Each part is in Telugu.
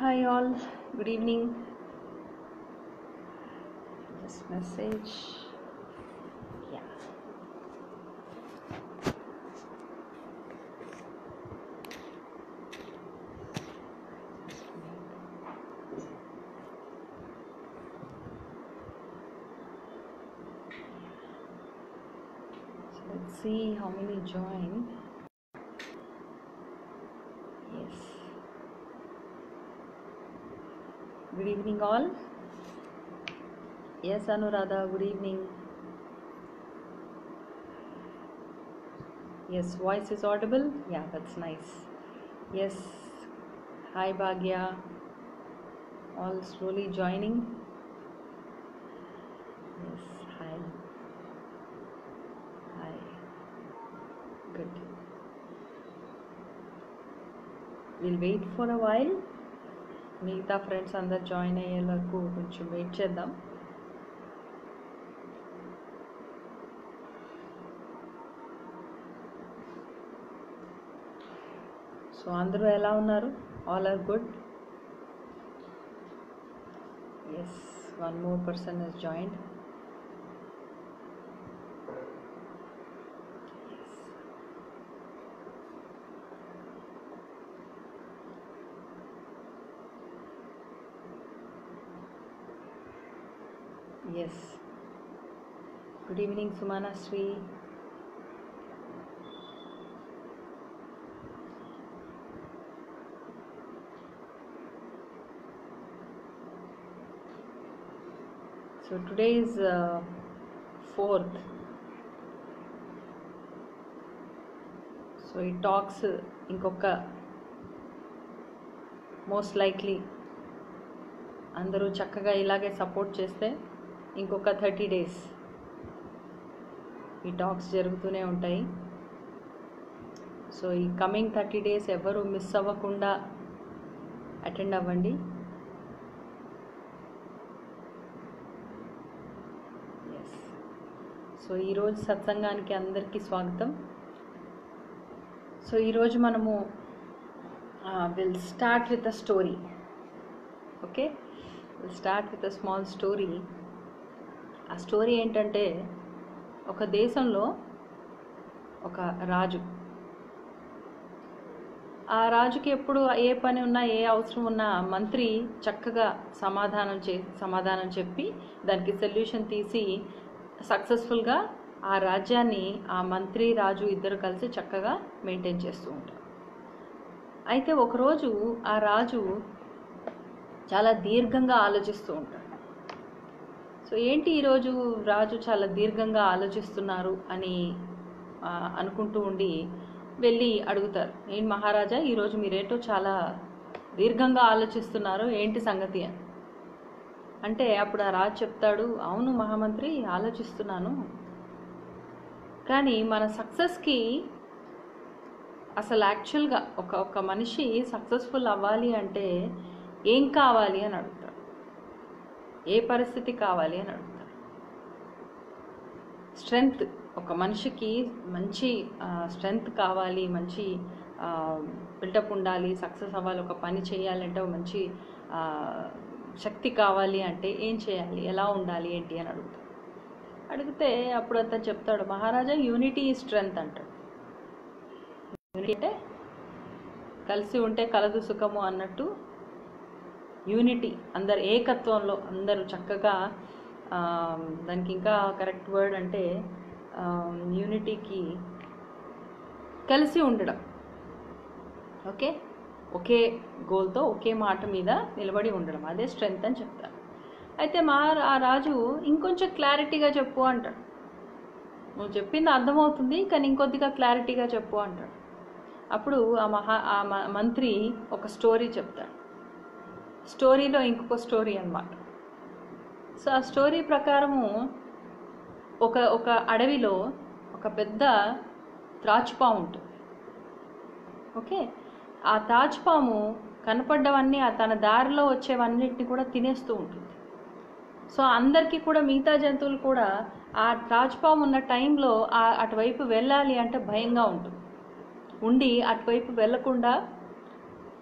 Hi all, good evening. Just message. Yeah. So let's see how many joined. Yes. Good evening, all. Yes, Anuradha, good evening. Yes, voice is audible. Yeah, that's nice. Yes. Hi, Bhagya. All slowly joining. Yes, hi. Hi. Good. We'll wait for a while. మిగతా ఫ్రెండ్స్ అందరు జాయిన్ అయ్యే వరకు కొంచెం వెయిట్ చేద్దాం సో అందరూ ఎలా ఉన్నారు all are good yes one more person is join yes good evening Sumana Sri so today is fourth so ఈ టాక్స్ ఇంకొక మోస్ట్ లైక్లీ అందరూ చక్కగా ఇలాగే సపోర్ట్ చేస్తే ఇంకొక థర్టీ డేస్ ఈ టాక్స్ జరుగుతూనే ఉంటాయి సో ఈ కమింగ్ థర్టీ డేస్ ఎవరు మిస్ అవ్వకుండా అటెండ్ అవ్వండి ఎస్ సో ఈరోజు సత్సంగానికి అందరికీ స్వాగతం సో ఈరోజు మనము will start with a story okay will start with a small story ఆ స్టోరీ ఏంటంటే ఒక దేశంలో ఒక రాజు ఆ రాజుకి ఎప్పుడు ఏ పని ఉన్నా ఏ అవసరం ఉన్నా మంత్రి చక్కగా సమాధానం చే సమాధానం చెప్పి దానికి సొల్యూషన్ తీసి సక్సెస్ఫుల్గా ఆ రాజ్యాన్ని ఆ మంత్రి రాజు ఇద్దరు కలిసి చక్కగా మెయింటైన్ చేస్తూ ఉంటారు అయితే ఒకరోజు ఆ రాజు చాలా దీర్ఘంగా ఆలోచిస్తూ ఉంటాడు సో ఏంటి ఈరోజు రాజు చాలా దీర్ఘంగా ఆలోచిస్తున్నారు అని అనుకుంటూ ఉండి వెళ్ళి అడుగుతారు ఏంటి మహారాజా ఈరోజు మీరేంటో చాలా దీర్ఘంగా ఆలోచిస్తున్నారు ఏంటి సంగతి అని అంటే అప్పుడు ఆ రాజు చెప్తాడు అవును మహామంత్రి ఆలోచిస్తున్నాను కానీ మన సక్సెస్కి అసలు యాక్చువల్గా ఒక ఒక మనిషి సక్సెస్ఫుల్ అవ్వాలి అంటే ఏం కావాలి అని అడుగుతాడు ఏ పరిస్థితి కావాలి అని అడుగుతారు స్ట్రెంగ్త్ ఒక మనిషికి మంచి స్ట్రెంగ్త్ కావాలి మంచి బిల్డప్ ఉండాలి సక్సెస్ అవ్వాలి ఒక పని చేయాలంటే ఒక మంచి శక్తి కావాలి అంటే ఏం చేయాలి ఎలా ఉండాలి ఏంటి అని అడుగుతాడు అడిగితే అప్పుడు అతను చెప్తాడు మహారాజా యూనిటీ ఈ స్ట్రెంగ్త్ అంటాడు యూనిటీ అంటే కలిసి ఉంటే కలదు సుఖము అన్నట్టు యూనిటీ అందరు ఏకత్వంలో అందరూ చక్కగా దానికి ఇంకా కరెక్ట్ వర్డ్ అంటే యూనిటీకి కలిసి ఉండడం ఓకే ఒకే గోల్తో ఒకే మాట మీద నిలబడి ఉండడం అదే స్ట్రెంగ్త్ అని చెప్తారు అయితే మా ఆ రాజు ఇంకొంచెం క్లారిటీగా చెప్పు అంటాడు నువ్వు చెప్పింది అర్థమవుతుంది కానీ ఇంకొద్దిగా క్లారిటీగా చెప్పు అంటాడు అప్పుడు ఆ మహా ఆ మంత్రి ఒక స్టోరీ చెప్తాడు స్టోరీలో ఇంకొక స్టోరీ అనమాట సో ఆ స్టోరీ ప్రకారము ఒక ఒక అడవిలో ఒక పెద్ద త్రాచుపాము ఉంటుంది ఓకే ఆ తాచుపాము కనపడ్డవన్నీ తన దారిలో వచ్చేవన్నిటిని కూడా తినేస్తూ ఉంటుంది సో అందరికీ కూడా మిగతా జంతువులు కూడా ఆ త్రాచుపాము ఉన్న టైంలో ఆ అటువైపు వెళ్ళాలి అంటే భయంగా ఉంటుంది ఉండి అటువైపు వెళ్లకుండా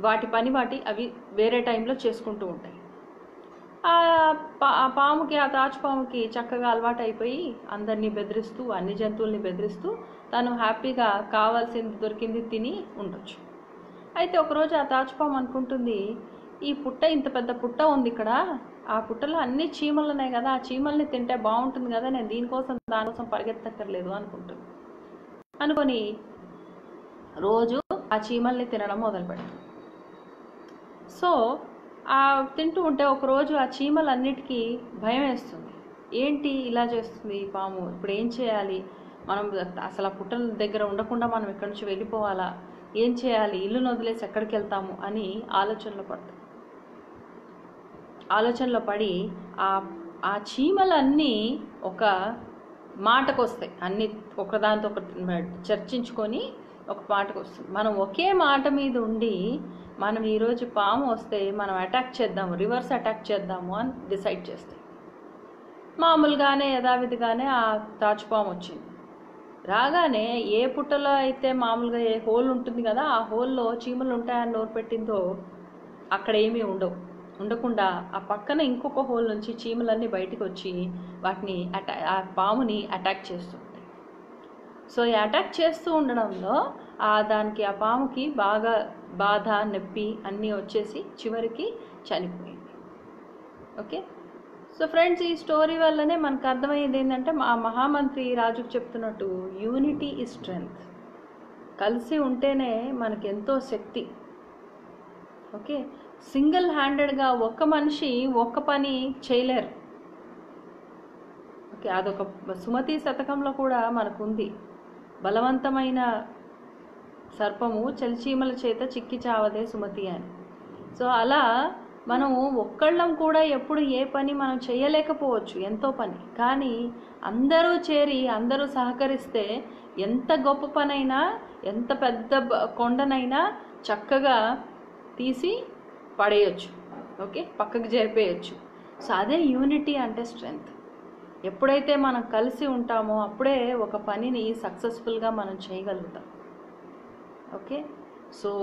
వాటి పని వాటి అవి వేరే టైంలో చేసుకుంటూ ఉంటాయి ఆ పా- ఆ పాముకి ఆ తాచుపాముకి చక్కగా అలవాటు అయిపోయి అందరినీ బెదిరిస్తూ అన్ని జంతువుల్ని బెదిరిస్తూ తను హ్యాపీగా కావాల్సింది దొరికింది తిని ఉండొచ్చు అయితే ఒకరోజు ఆ తాచుపాము అనుకుంటుంది ఈ పుట్ట ఇంత పెద్ద పుట్ట ఉంది ఇక్కడ ఆ పుట్టలో అన్ని చీమలు ఉన్నాయి కదా ఆ చీమల్ని తింటే బాగుంటుంది కదా నేను దీనికోసం దానికోసం పరిగెత్తక్కర్లేదు అనుకుంటుంది అనుకొని రోజు ఆ చీమల్ని తినడం మొదలు పెడతాం సో ఆ తింటూ ఉంటే ఒకరోజు ఆ చీమలన్నిటికీ భయం వేస్తుంది ఏంటి ఇలా చేస్తుంది ఈ పాము ఇప్పుడు ఏం చేయాలి మనం అసలు ఆ పుట్టల దగ్గర ఉండకుండా మనం ఇక్కడి నుంచి వెళ్ళిపోవాలా ఏం చేయాలి ఇల్లును వదిలేసి ఎక్కడికి వెళ్తాము అని ఆలోచనలో పడతాం ఆలోచనలో పడి ఆ ఆ చీమలన్నీ ఒక మాటకు వస్తాయి అన్ని ఒకదానితో ఒకటి చర్చించుకొని ఒక మాటకు వస్తుంది మనం ఒకే మాట మీద ఉండి మనం ఈరోజు పాము వస్తే మనం అటాక్ చేద్దాము రివర్స్ అటాక్ చేద్దాము అని డిసైడ్ చేస్తాయి మామూలుగానే యథావిధిగానే ఆ తాచుపాము వచ్చింది రాగానే ఏ పుట్టలో అయితే మామూలుగా ఏ హోల్ ఉంటుంది కదా ఆ హోల్లో చీమలు ఉంటాయని నోరు పెట్టిందో అక్కడ ఏమీ ఉండవు ఉండకుండా ఆ పక్కన ఇంకొక హోల్ నుంచి చీమలన్నీ బయటకు వచ్చి వాటిని అటా ఆ పాముని అటాక్ చేస్తూ ఉంటాయి సో ఈ అటాక్ చేస్తూ ఉండడంలో ఆ దానికి ఆ పాముకి బాగా బాధ నొప్పి అన్నీ వచ్చేసి చివరికి చనిపోయింది ఓకే సో ఫ్రెండ్స్ ఈ స్టోరీ వల్లనే మనకు అర్థమయ్యేది ఏంటంటే మా మహామంత్రి రాజుకు చెప్తున్నట్టు యూనిటీ ఈ స్ట్రెంగ్త్ కలిసి ఉంటేనే మనకి ఎంతో శక్తి ఓకే సింగిల్ హ్యాండెడ్గా ఒక్క మనిషి ఒక్క పని చేయలేరు ఓకే అదొక సుమతి శతకంలో కూడా మనకు ఉంది బలవంతమైన సర్పము చలిచీమల చేత చిక్కి చావదే సుమతి అని సో అలా మనం ఒక్కళ్ళం కూడా ఎప్పుడు ఏ పని మనం చేయలేకపోవచ్చు ఎంతో పని కానీ అందరూ చేరి అందరూ సహకరిస్తే ఎంత గొప్ప పనైనా ఎంత పెద్ద బ- కొండనైనా చక్కగా తీసి పడేయచ్చు ఓకే పక్కకు జరిపేయచ్చు సో అదే యూనిటీ అంటే స్ట్రెంగ్త్ ఎప్పుడైతే మనం కలిసి ఉంటామో అప్పుడే ఒక పనిని సక్సెస్ఫుల్గా మనం చేయగలుగుతాం ఓకే సో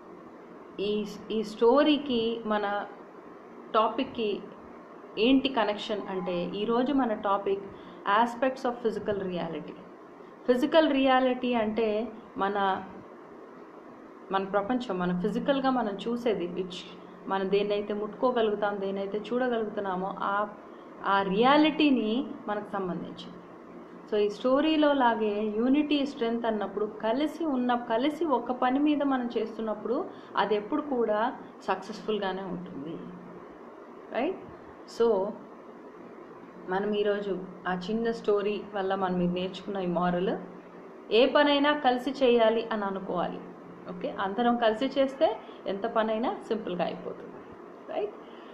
ఈ ఈ స్టోరీకి మన టాపిక్కి ఏంటి కనెక్షన్ అంటే ఈరోజు మన topic aspects of physical reality physical reality అంటే మన మన ప్రపంచం మన ఫిజికల్గా మనం చూసేది విచ్ మనం దేన్నైతే ముట్టుకోగలుగుతాం దేన్నైతే చూడగలుగుతున్నామో ఆ ఆ రియాలిటీని మనకు సంబంధించింది సో ఈ స్టోరీలో లాగే యూనిటీ స్ట్రెంగ్త్ అన్నప్పుడు కలిసి ఉన్న కలిసి ఒక పని మీద మనం చేస్తున్నప్పుడు అది ఎప్పుడు కూడా సక్సెస్ఫుల్గానే ఉంటుంది రైట్ సో మనం ఈరోజు ఆ చిన్న స్టోరీ వల్ల మనం ఇది నేర్చుకున్న ఈ మారల్ ఏ పనైనా కలిసి చేయాలి అని అనుకోవాలి ఓకే అందరం కలిసి చేస్తే ఎంత పనైనా సింపుల్గా అయిపోతుంది right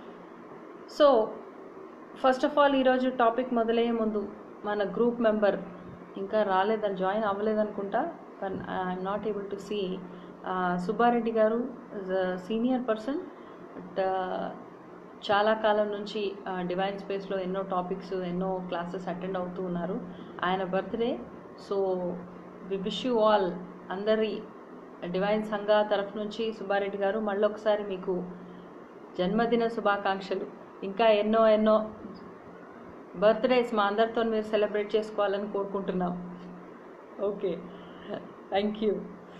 so first of all ఈరోజు టాపిక్ మొదలయ్యే ముందు మన గ్రూప్ మెంబర్ ఇంకా రాలేదని జాయిన్ అవ్వలేదనుకుంటా కానీ I'm not able to see Subbareddy గారు సీనియర్ పర్సన్ బట్ చాలా కాలం నుంచి డివైన్ స్పేస్లో ఎన్నో టాపిక్స్ ఎన్నో క్లాసెస్ అటెండ్ అవుతూ ఉన్నారు ఆయన birthday so we wish you all అందరి డివైన్ సంఘ తరఫు నుంచి సుబ్బారెడ్డి గారు మళ్ళీ ఒకసారి మీకు జన్మదిన శుభాకాంక్షలు ఇంకా ఎన్నో ఎన్నో బర్త్డేస్ మా అందరితో మీరు సెలబ్రేట్ చేసుకోవాలని కోరుకుంటున్నాం okay thank you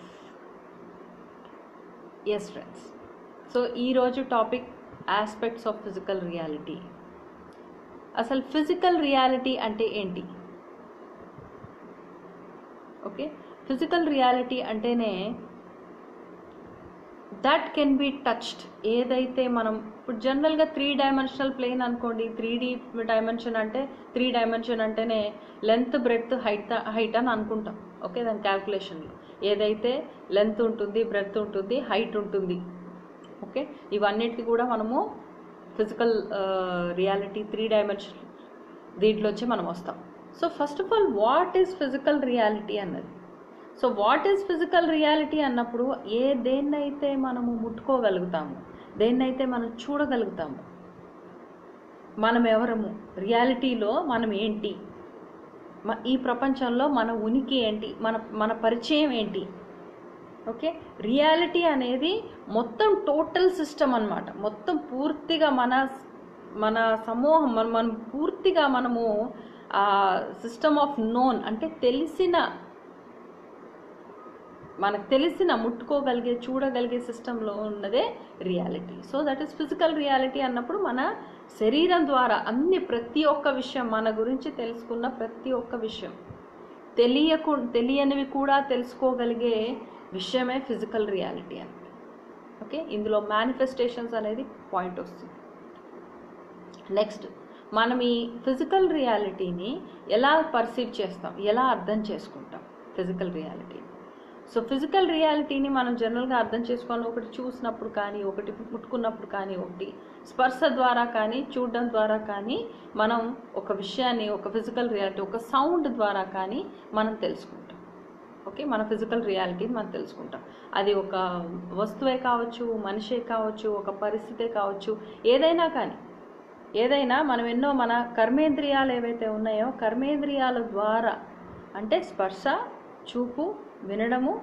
yes friends so ఈరోజు topic aspects of physical reality అసలు ఫిజికల్ రియాలిటీ అంటే ఏంటి ఓకే ఫిజికల్ రియాలిటీ అంటేనే దట్ కెన్ బి టచ్డ్ ఏదైతే మనం ఇప్పుడు జనరల్గా త్రీ డైమెన్షనల్ ప్లేన్ అనుకోండి త్రీ డీ డైమెన్షన్ అంటే త్రీ డైమెన్షన్ అంటేనే లెంత్ బ్రెడ్త్ హైట్ హైట్ అని అనుకుంటాం ఓకే దాని క్యాల్కులేషన్లో ఏదైతే లెంత్ ఉంటుంది బ్రెడ్త్ ఉంటుంది హైట్ ఉంటుంది ఓకే ఇవన్నిటికి కూడా మనము ఫిజికల్ రియాలిటీ త్రీ డైమెన్షన్ దీంట్లోంచి మనం వస్తాం so first of all what is physical reality అన్నది so what is physical reality అన్నప్పుడు ఏ దేన్నైతే మనము ముట్టుకోగలుగుతాము దేన్నైతే మనం చూడగలుగుతాము మనం ఎవరము రియాలిటీలో మనం ఏంటి మ- ఈ ప్రపంచంలో మన ఉనికి ఏంటి మన మన పరిచయం ఏంటి ఓకే రియాలిటీ అనేది మొత్తం టోటల్ సిస్టమ్ అన్నమాట మొత్తం పూర్తిగా మన మన సమూహం మన మనం పూర్తిగా మనము ఆ సిస్టమ్ ఆఫ్ నోన్ అంటే తెలిసిన మనకు తెలిసిన ముట్టుకోగలిగే చూడగలిగే సిస్టంలో ఉన్నదే reality so that is physical reality అన్నప్పుడు మన శరీరం ద్వారా అన్ని ప్రతి ఒక్క విషయం మన గురించి తెలుసుకున్న ప్రతి ఒక్క విషయం తెలియకు తెలియనివి కూడా తెలుసుకోగలిగే విషయమే ఫిజికల్ రియాలిటీ అని ఓకే ఇందులో మేనిఫెస్టేషన్స్ అనేది పాయింట్ వస్తుంది నెక్స్ట్ మనం ఈ ఫిజికల్ రియాలిటీని ఎలా పర్సీవ్ చేస్తాం ఎలా అర్థం చేసుకుంటాం ఫిజికల్ రియాలిటీని సో ఫిజికల్ రియాలిటీని మనం జనరల్గా అర్థం చేసుకోవాలి ఒకటి చూసినప్పుడు కానీ ఒకటి ముట్టుకున్నప్పుడు కానీ ఒకటి స్పర్శ ద్వారా కానీ చూడడం ద్వారా కానీ మనం ఒక విషయాన్ని ఒక ఫిజికల్ రియాలిటీ ఒక సౌండ్ ద్వారా కానీ మనం తెలుసుకుంటాం ఓకే మన ఫిజికల్ రియాలిటీని మనం తెలుసుకుంటాం అది ఒక వస్తువే కావచ్చు మనిషే కావచ్చు ఒక పరిస్థితే కావచ్చు ఏదైనా కానీ ఏదైనా మనం ఎన్నో మన కర్మేంద్రియాలు ఏవైతే ఉన్నాయో కర్మేంద్రియాల ద్వారా అంటే స్పర్శ చూపు వినడము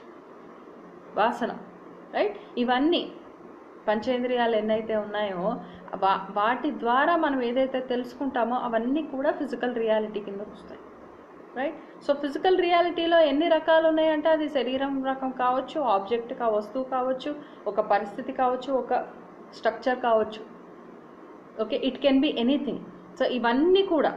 వాసన రైట్ ఇవన్నీ పంచేంద్రియాలు ఎన్నైతే ఉన్నాయో వా వాటి ద్వారా మనం ఏదైతే తెలుసుకుంటామో అవన్నీ కూడా ఫిజికల్ రియాలిటీ కింద వస్తాయి రైట్ సో ఫిజికల్ రియాలిటీలో ఎన్ని రకాలు ఉన్నాయంటే అది శరీరం రకం కావచ్చు ఆబ్జెక్ట్ కా వస్తువు కావచ్చు ఒక పరిస్థితి కావచ్చు ఒక స్ట్రక్చర్ కావచ్చు okay it can be anything so ఇవన్నీ కూడా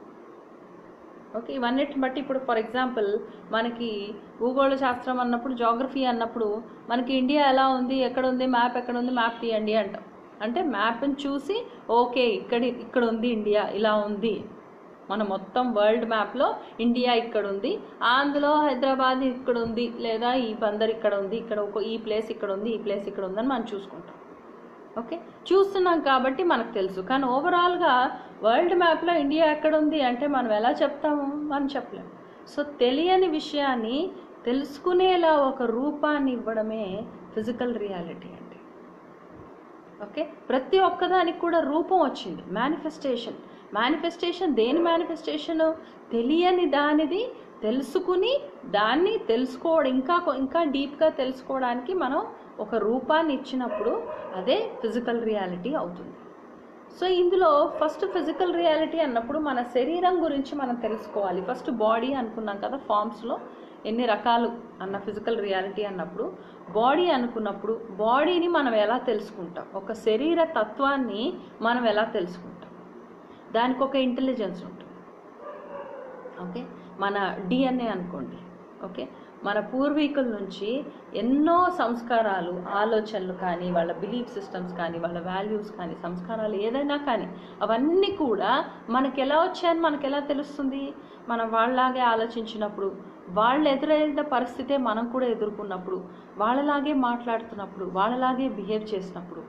ఓకే ఇవన్నిటిని బట్టి ఇప్పుడు ఫర్ ఎగ్జాంపుల్ మనకి భూగోళ శాస్త్రం అన్నప్పుడు జాగ్రఫీ అన్నప్పుడు మనకి ఇండియా ఎలా ఉంది ఎక్కడ ఉంది మ్యాప్ ఎక్కడ ఉంది మ్యాప్ తీయండి అంటాం అంటే మ్యాప్ని చూసి ఓకే ఇక్కడ ఇక్కడ ఉంది ఇండియా ఇలా ఉంది మన మొత్తం వరల్డ్ మ్యాప్లో ఇండియా ఇక్కడ ఉంది అందులో హైదరాబాద్ ఇక్కడ ఉంది లేదా ఈ బందర్ ఇక్కడ ఉంది ఇక్కడ ఒక ఈ ప్లేస్ ఇక్కడ ఉంది ఈ ప్లేస్ ఇక్కడ ఉందని మనం చూసుకుంటాం ఓకే చూస్తున్నాం కాబట్టి మనకు తెలుసు కానీ ఓవరాల్గా వరల్డ్ మ్యాప్లో ఇండియా ఎక్కడ ఉంది అంటే మనం ఎలా చెప్తాము మనం చెప్పలేము సో తెలియని విషయాన్ని తెలుసుకునేలా ఒక రూపాన్ని ఇవ్వడమే ఫిజికల్ రియాలిటీ అంటే ఓకే ప్రతి ఒక్కదానికి కూడా రూపం వచ్చింది మేనిఫెస్టేషన్ మేనిఫెస్టేషన్ దేని మేనిఫెస్టేషన్ తెలియని దానిది తెలుసుకుని దాన్ని తెలుసుకోవడం ఇంకా కొ- ఇంకా డీప్గా తెలుసుకోవడానికి మనం ఒక రూపాన్ని ఇచ్చినప్పుడు అదే ఫిజికల్ రియాలిటీ అవుతుంది సో ఇందులో ఫస్ట్ ఫిజికల్ రియాలిటీ అన్నప్పుడు మన శరీరం గురించి మనం తెలుసుకోవాలి ఫస్ట్ బాడీ అనుకున్నాం కదా ఫామ్స్లో ఎన్ని రకాలు అన్న ఫిజికల్ రియాలిటీ అన్నప్పుడు బాడీ అనుకున్నప్పుడు బాడీని మనం ఎలా తెలుసుకుంటాం ఒక శరీర తత్వాన్ని మనం ఎలా తెలుసుకుంటాం దానికి ఒక ఇంటెలిజెన్స్ ఉంటుంది ఓకే మన డిఎన్ఏ అనుకోండి ఓకే మన పూర్వీకుల నుంచి ఎన్నో సంస్కారాలు ఆలోచనలు కానీ వాళ్ళ బిలీఫ్ సిస్టమ్స్ కానీ వాళ్ళ వాల్యూస్ కానీ సంస్కారాలు ఏదైనా కానీ అవన్నీ కూడా మనకి ఎలా వచ్చాయని మనకి ఎలా తెలుస్తుంది మనం వాళ్ళలాగే ఆలోచించినప్పుడు వాళ్ళు ఎదురైన పరిస్థితే మనం కూడా ఎదుర్కొన్నప్పుడు వాళ్ళలాగే మాట్లాడుతున్నప్పుడు వాళ్ళలాగే బిహేవ్ చేసినప్పుడు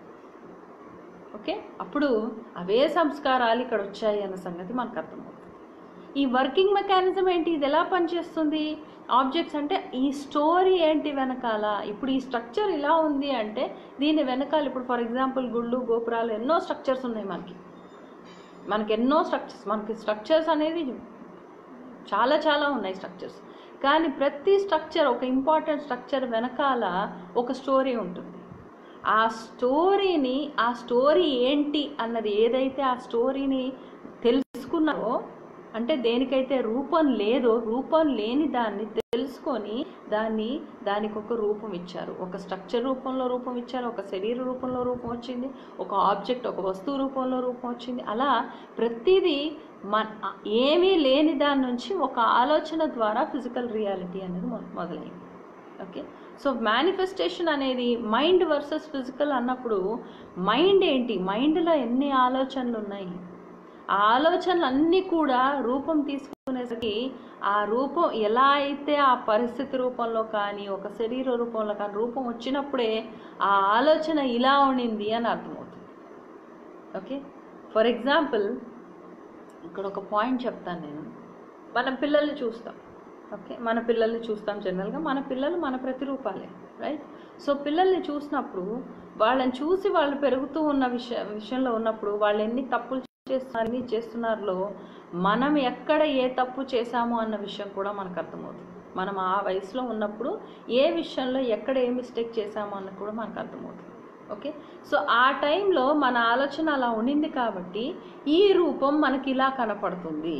ఓకే అప్పుడు అవే సంస్కారాలు ఇక్కడ వచ్చాయి అన్న సంగతి మనకు అర్థమవుతుంది ఈ వర్కింగ్ మెకానిజం ఏంటి ఇది ఎలా పనిచేస్తుంది ఆబ్జెక్ట్స్ అంటే ఈ స్టోరీ ఏంటి వెనకాల ఇప్పుడు ఈ స్ట్రక్చర్ ఇలా ఉంది అంటే దీని వెనకాల ఇప్పుడు ఫర్ ఎగ్జాంపుల్ గుళ్ళు గోపురాలు ఎన్నో స్ట్రక్చర్స్ ఉన్నాయి మనకి మనకి ఎన్నో స్ట్రక్చర్స్ మనకి స్ట్రక్చర్స్ అనేది చాలా చాలా ఉన్నాయి స్ట్రక్చర్స్ కానీ ప్రతి స్ట్రక్చర్ ఒక ఇంపార్టెంట్ స్ట్రక్చర్ వెనకాల ఒక స్టోరీ ఉంటుంది ఆ స్టోరీని ఆ స్టోరీ ఏంటి అన్నది ఏదైతే ఆ స్టోరీని తెలుసుకున్నారో అంటే దేనికైతే రూపం లేదో రూపం లేని దాన్ని తెలుసుకొని దాన్ని దానికి ఒక రూపం ఇచ్చారు ఒక స్ట్రక్చర్ రూపంలో రూపం ఇచ్చారు ఒక శరీర రూపంలో రూపం వచ్చింది ఒక ఆబ్జెక్ట్ ఒక వస్తువు రూపంలో రూపం వచ్చింది అలా ప్రతిదీ మన ఏమీ లేని దాని నుంచి ఒక ఆలోచన ద్వారా ఫిజికల్ రియాలిటీ అనేది మొ- మొదలైంది ఓకే సో మేనిఫెస్టేషన్ అనేది మైండ్ వర్సెస్ ఫిజికల్ అన్నప్పుడు మైండ్ ఏంటి మైండ్లో ఎన్ని ఆలోచనలు ఉన్నాయి ఆ ఆలోచనలు అన్నీ కూడా రూపం తీసుకునేసరికి ఆ రూపం ఎలా అయితే ఆ పరిస్థితి రూపంలో కానీ ఒక శరీర రూపంలో కానీ రూపం వచ్చినప్పుడే ఆ ఆలోచన ఇలా ఉండింది అని అర్థమవుతుంది ఓకే ఫర్ ఎగ్జాంపుల్ ఇక్కడ ఒక పాయింట్ చెప్తాను నేను మనం పిల్లల్ని చూస్తాం ఓకే మన పిల్లల్ని చూస్తాం జనరల్గా మన పిల్లలు మన ప్రతిరూపాలే రైట్ సో పిల్లల్ని చూసినప్పుడు వాళ్ళని చూసి వాళ్ళు పెరుగుతూ ఉన్న విషయ విషయంలో ఉన్నప్పుడు వాళ్ళు ఎన్ని తప్పులు చేస్తున్నారు ఎన్ని చేస్తున్నారో మనం ఎక్కడ ఏ తప్పు చేశామో అన్న విషయం కూడా మనకు అర్థమవుతుంది మనం ఆ వయసులో ఉన్నప్పుడు ఏ విషయంలో ఎక్కడ ఏ మిస్టేక్ చేసామో అన్నది కూడా మనకు అర్థమవుతుంది ఓకే సో ఆ టైంలో మన ఆలోచన అలా ఉండింది కాబట్టి ఈ రూపం మనకి ఇలా కనపడుతుంది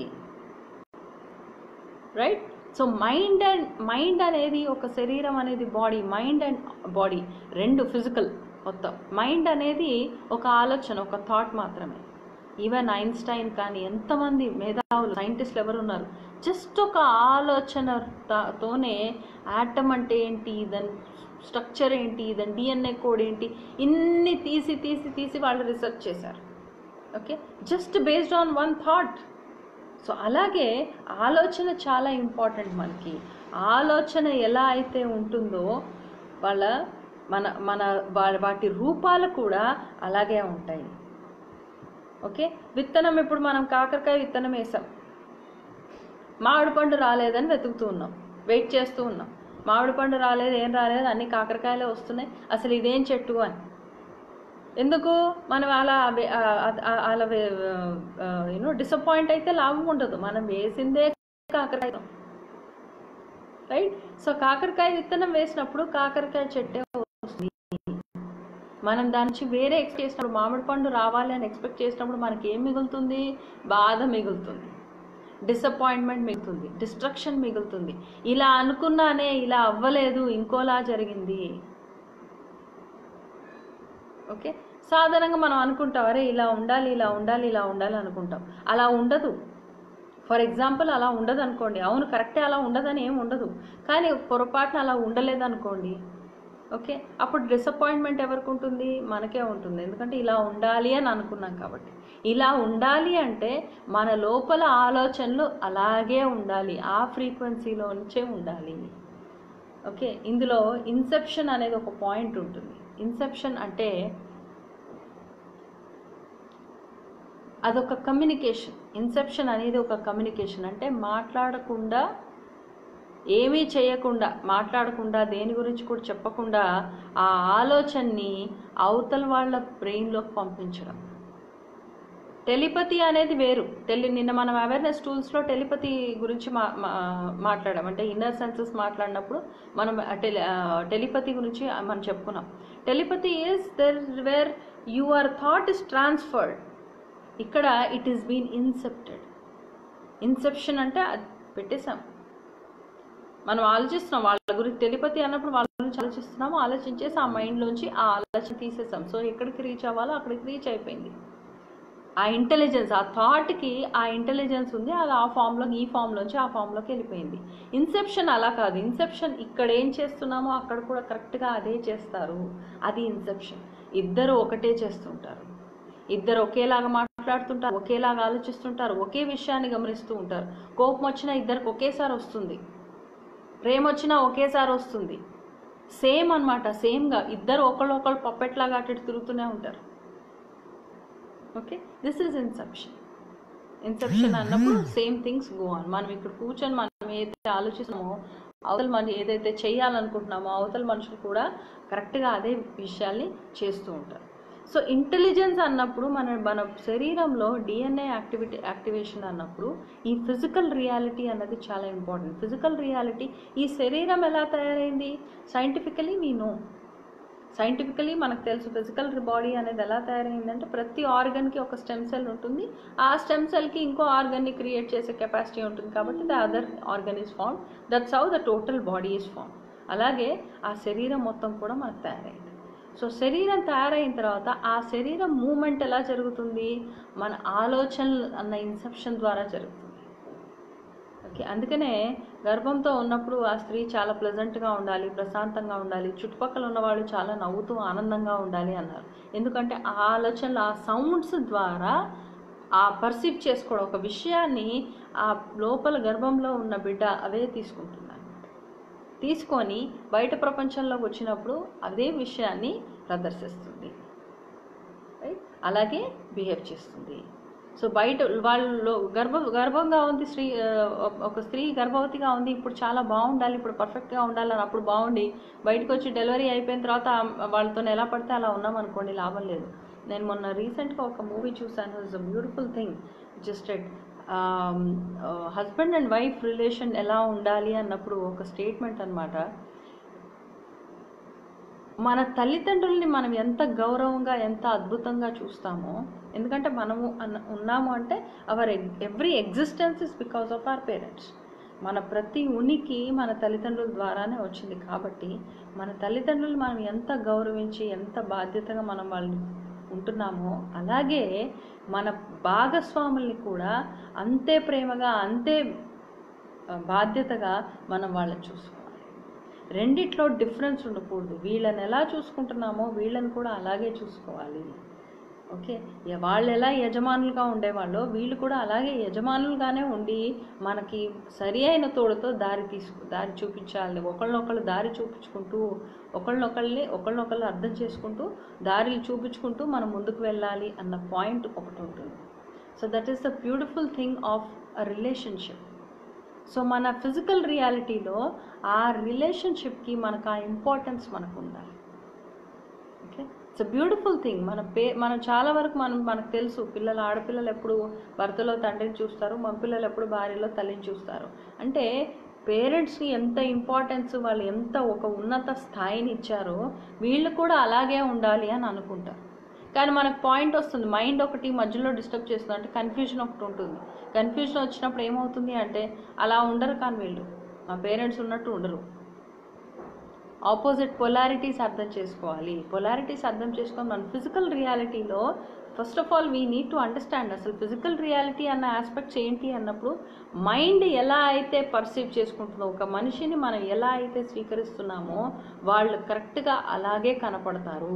right so mind and mind అనేది ఒక శరీరం అనేది బాడీ మైండ్ అండ్ బాడీ రెండు ఫిజికల్ మొత్తం మైండ్ అనేది ఒక ఆలోచన ఒక థాట్ మాత్రమే ఈవెన్ ఐన్స్టైన్ కానీ ఎంతమంది మేధావులు సైంటిస్టులు ఎవరు ఉన్నారు జస్ట్ ఒక ఆలోచన తా- తోనే యాటమ్ అంటే ఏంటి దాని స్ట్రక్చర్ ఏంటి దాని డిఎన్ఏ కోడ్ ఏంటి ఇన్ని తీసి తీసి తీసి వాళ్ళు రీసెర్చ్ చేశారు okay just based on one thought so అలాగే ఆలోచన చాలా ఇంపార్టెంట్ మనకి ఆలోచన ఎలా అయితే ఉంటుందో వాళ్ళ మన మన వా- వాటి రూపాలు కూడా అలాగే ఉంటాయి ఓకే విత్తనం ఇప్పుడు మనం కాకరకాయ విత్తనం వేసాం మామిడి పండు రాలేదని వెతుకుతూ ఉన్నాం వెయిట్ చేస్తూ ఉన్నాం మామిడి పండు రాలేదు ఏం రాలేదు అన్ని కాకరకాయలే వస్తున్నాయి అసలు ఇదేం చెట్టు అని ఎందుకు మనం అలా వే- ఆ- ఆ- ఆ- అలా యూనో డిసప్పాయింట్ అయితే లాభం ఉండదు మనం వేసిందే కాకరకాయ రైట్ సో కాకరకాయ విత్తనం వేసినప్పుడు కాకరకాయ చెట్టే వస్తుంది మనం దాని నుంచి వేరే ఎక్స్పెక్ట్ చేసినప్పుడు మామిడి పండు రావాలి అని ఎక్స్పెక్ట్ చేసినప్పుడు మనకి ఏం మిగులుతుంది బాధ మిగులుతుంది డిసప్పాయింట్మెంట్ మిగులుతుంది డిస్ట్రక్షన్ మిగులుతుంది ఇలా అనుకున్నానే ఇలా అవ్వలేదు ఇంకోలా జరిగింది ఓకే సాధారణంగా మనం అనుకుంటాం అరే ఇలా ఉండాలి ఇలా ఉండాలి ఇలా ఉండాలి అనుకుంటాం అలా ఉండదు ఫర్ ఎగ్జాంపుల్ అలా ఉండదు అనుకోండి అవును కరెక్టే అలా ఉండదని ఏం ఉండదు కానీ పొరపాటున అలా ఉండలేదు అనుకోండి ఓకే అప్పుడు డిసప్పాయింట్మెంట్ ఎవరికి ఉంటుంది మనకే ఉంటుంది ఎందుకంటే ఇలా ఉండాలి అని అనుకున్నాం కాబట్టి ఇలా ఉండాలి అంటే మన లోపల ఆలోచనలు అలాగే ఉండాలి ఆ ఫ్రీక్వెన్సీలో నుంచే ఉండాలి ఓకే ఇందులో ఇన్సెప్షన్ అనేది ఒక పాయింట్ ఉంటుంది ఇన్సెప్షన్ అంటే అదొక కమ్యూనికేషన్ ఇన్సెప్షన్ అనేది ఒక కమ్యూనికేషన్ అంటే మాట్లాడకుండా ఏమీ చేయకుండా మాట్లాడకుండా దేని గురించి కూడా చెప్పకుండా ఆ ఆలోచనని అవతల వాళ్ళ బ్రెయిన్లోకి పంపించడం టెలిపతి అనేది వేరు టెలి నిన్న మనం అవేర్నెస్ టూల్స్లో టెలిపతి గురించి మా మా- మాట్లాడాం అంటే ఇన్నర్ సెన్సెస్ మాట్లాడినప్పుడు మనం టెలి టెలిపతి గురించి మనం చెప్పుకున్నాం telepathy is there where your thought is transferred ఇక్కడ it is been incepted inception అంటే అది పెట్టేశాం మనం ఆలోచిస్తున్నాం వాళ్ళ గురించి టెలిపతి అన్నప్పుడు వాళ్ళ గురించి ఆలోచిస్తున్నాము ఆలోచించేసి ఆ మైండ్లోంచి ఆ ఆలోచన తీసేసాం సో ఎక్కడికి రీచ్ అవ్వాలో అక్కడికి రీచ్ అయిపోయింది ఆ ఇంటెలిజెన్స్ ఆ థాట్కి ఆ ఇంటెలిజెన్స్ ఉంది అది ఆ ఫామ్లోకి ఈ ఫామ్లోంచి ఆ ఫామ్లోకి వెళ్ళిపోయింది ఇన్సెప్షన్ అలా కాదు ఇన్సెప్షన్ ఇక్కడ ఏం చేస్తున్నామో అక్కడ కూడా కరెక్ట్గా అదే చేస్తారు అది ఇన్సెప్షన్ ఇద్దరు ఒకటే చేస్తుంటారు ఇద్దరు ఒకేలాగా మాట్లాడుతుంటారు ఒకేలాగా ఆలోచిస్తుంటారు ఒకే విషయాన్ని గమనిస్తూ ఉంటారు కోపం వచ్చినా ఇద్దరికి ఒకేసారి వస్తుంది ప్రేమ వచ్చినా ఒకేసారి వస్తుంది సేమ్ అన్నమాట సేమ్గా ఇద్దరు ఒకళ్ళు ఒకళ్ళు పప్పెట్లాగా అటు ఇటు తిరుగుతూనే ఉంటారు okay this is inception inception అన్నప్పుడు సేమ్ థింగ్స్ గో ఆన్ మనం ఇక్కడ కూర్చొని మనం ఏదైతే ఆలోచిస్తున్నామో అవతల మన ఏదైతే చేయాలనుకుంటున్నామో అవతల మనుషులు కూడా కరెక్ట్గా అదే విషయాల్ని చేస్తూ ఉంటారు సో ఇంటెలిజెన్స్ అన్నప్పుడు మన మన శరీరంలో డిఎన్ఏ యాక్టివిటీ యాక్టివేషన్ అన్నప్పుడు ఈ ఫిజికల్ రియాలిటీ అన్నది చాలా ఇంపార్టెంట్ ఫిజికల్ రియాలిటీ ఈ శరీరం ఎలా తయారైంది సైంటిఫికలీ వీ నో సైంటిఫికలీ మనకు తెలుసు ఫిజికల్ బాడీ అనేది ఎలా తయారైందంటే ప్రతి ఆర్గన్కి ఒక స్టెమ్ సెల్ ఉంటుంది ఆ స్టెమ్ సెల్కి ఇంకో ఆర్గన్ని క్రియేట్ చేసే కెపాసిటీ ఉంటుంది కాబట్టి the other organ is form that's how the total body is form అలాగే ఆ శరీరం మొత్తం కూడా మనకు తయారైంది సో శరీరం తయారైన తర్వాత ఆ శరీరం మూమెంట్ ఎలా జరుగుతుంది మన ఆలోచనలు అన్న ఇన్సెప్షన్ ద్వారా జరుగుతుంది ఓకే అందుకనే గర్భంతో ఉన్నప్పుడు ఆ స్త్రీ చాలా ప్లెజెంట్గా ఉండాలి ప్రశాంతంగా ఉండాలి చుట్టుపక్కల ఉన్నవాళ్ళు చాలా నవ్వుతూ ఆనందంగా ఉండాలి అన్నారు ఎందుకంటే ఆ ఆలోచనలు ఆ సౌండ్స్ ద్వారా ఆ పర్సీవ్ చేసుకోవడం ఒక విషయాన్ని ఆ లోపల గర్భంలో ఉన్న బిడ్డ అవే తీసుకుంటున్నారు తీసుకొని బయట ప్రపంచంలోకి వచ్చినప్పుడు అదే విషయాన్ని ప్రదర్శిస్తుంది రైట్ అలాగే బిహేవ్ చేస్తుంది సో బయట వాళ్ళు గర్భ గర్భంగా ఉంది స్త్రీ ఆ, ఒక స్త్రీ గర్భవతిగా ఉంది ఇప్పుడు చాలా బాగుండాలి ఇప్పుడు పర్ఫెక్ట్గా ఉండాలని అప్పుడు బాగుండి బయటకు వచ్చి డెలివరీ అయిపోయిన తర్వాత ఆ- వాళ్ళతో ఎలా పడితే అలా ఉన్నాం అనుకోండి లాభం లేదు నేను మొన్న రీసెంట్గా ఒక మూవీ చూశాను it's a beautiful thing just at husband and wife relation ఎలా ఉండాలి అన్నప్పుడు ఒక స్టేట్మెంట్ అన్నమాట మన తల్లిదండ్రుల్ని మనం ఎంత గౌరవంగా ఎంత అద్భుతంగా చూస్తామో ఎందుకంటే మనము అన్న ఉన్నాము అంటే our every existence is because of our parents మన ప్రతి ఉనికి మన తల్లిదండ్రుల ద్వారానే వచ్చింది కాబట్టి మన తల్లిదండ్రులు మనం ఎంత గౌరవించి ఎంత బాధ్యతగా మనం వాళ్ళని ఉంటున్నామో అలాగే మన భాగస్వాముల్ని కూడా అంతే ప్రేమగా అంతే ఆ, బాధ్యతగా మనం వాళ్ళని చూసుకోవాలి రెండిట్లో డిఫరెన్స్ ఉండకూడదు వీళ్ళని ఎలా చూసుకుంటున్నామో వీళ్ళని కూడా అలాగే చూసుకోవాలి ఓకే ఎ- వాళ్ళు ఎలా యజమానులుగా ఉండేవాళ్ళో వీళ్ళు కూడా అలాగే యజమానులుగానే ఉండి మనకి సరి అయిన తోడుతో దారి తీసుకు దారి చూపించాలి ఒకళ్ళనొకళ్ళు దారి చూపించుకుంటూ ఒకళ్ళనొకళ్ళని ఒకళ్ళనొకళ్ళు అర్థం చేసుకుంటూ దారిలు చూపించుకుంటూ మనం ముందుకు వెళ్ళాలి అన్న పాయింట్ ఒకటి ఉంటుంది so that is the beautiful thing of a relationship so మన ఫిజికల్ రియాలిటీలో ఆ రిలేషన్షిప్కి మనకు ఆ ఇంపార్టెన్స్ మనకు ఉండాలి ఓకే ఇట్స్ బ్యూటిఫుల్ థింగ్ మన పే మనం చాలా వరకు మనం మనకు తెలుసు పిల్లలు ఆడపిల్లలు ఎప్పుడు భర్తలో తండ్రిని చూస్తారు మగ పిల్లలు ఎప్పుడు భార్యలో తల్లిని చూస్తారు అంటే పేరెంట్స్కి ఎంత ఇంపార్టెన్స్ వాళ్ళు ఎంత ఒక ఉన్నత స్థాయిని ఇచ్చారో వీళ్ళు కూడా అలాగే ఉండాలి అని అనుకుంటారు కానీ మనకు పాయింట్ వస్తుంది మైండ్ ఒకటి మధ్యలో డిస్టర్బ్ చేస్తుంది అంటే కన్ఫ్యూజన్ ఒకటి ఉంటుంది కన్ఫ్యూజన్ వచ్చినప్పుడు ఏమవుతుంది అంటే అలా ఉండరు కానీ వీళ్ళు మా పేరెంట్స్ ఉన్నట్టు ఉండరు ఆపోజిట్ పొలారిటీస్ అర్థం చేసుకోవాలి పొలారిటీస్ అర్థం చేసుకొని మన ఫిజికల్ రియాలిటీలో first of all we need to understand అసలు ఫిజికల్ రియాలిటీ అన్న ఆస్పెక్ట్స్ ఏంటి అన్నప్పుడు మైండ్ ఎలా అయితే పర్సీవ్ చేసుకుంటుందో ఒక మనిషిని మనం ఎలా అయితే స్వీకరిస్తున్నామో వాళ్ళు కరెక్ట్గా అలాగే కనపడతారు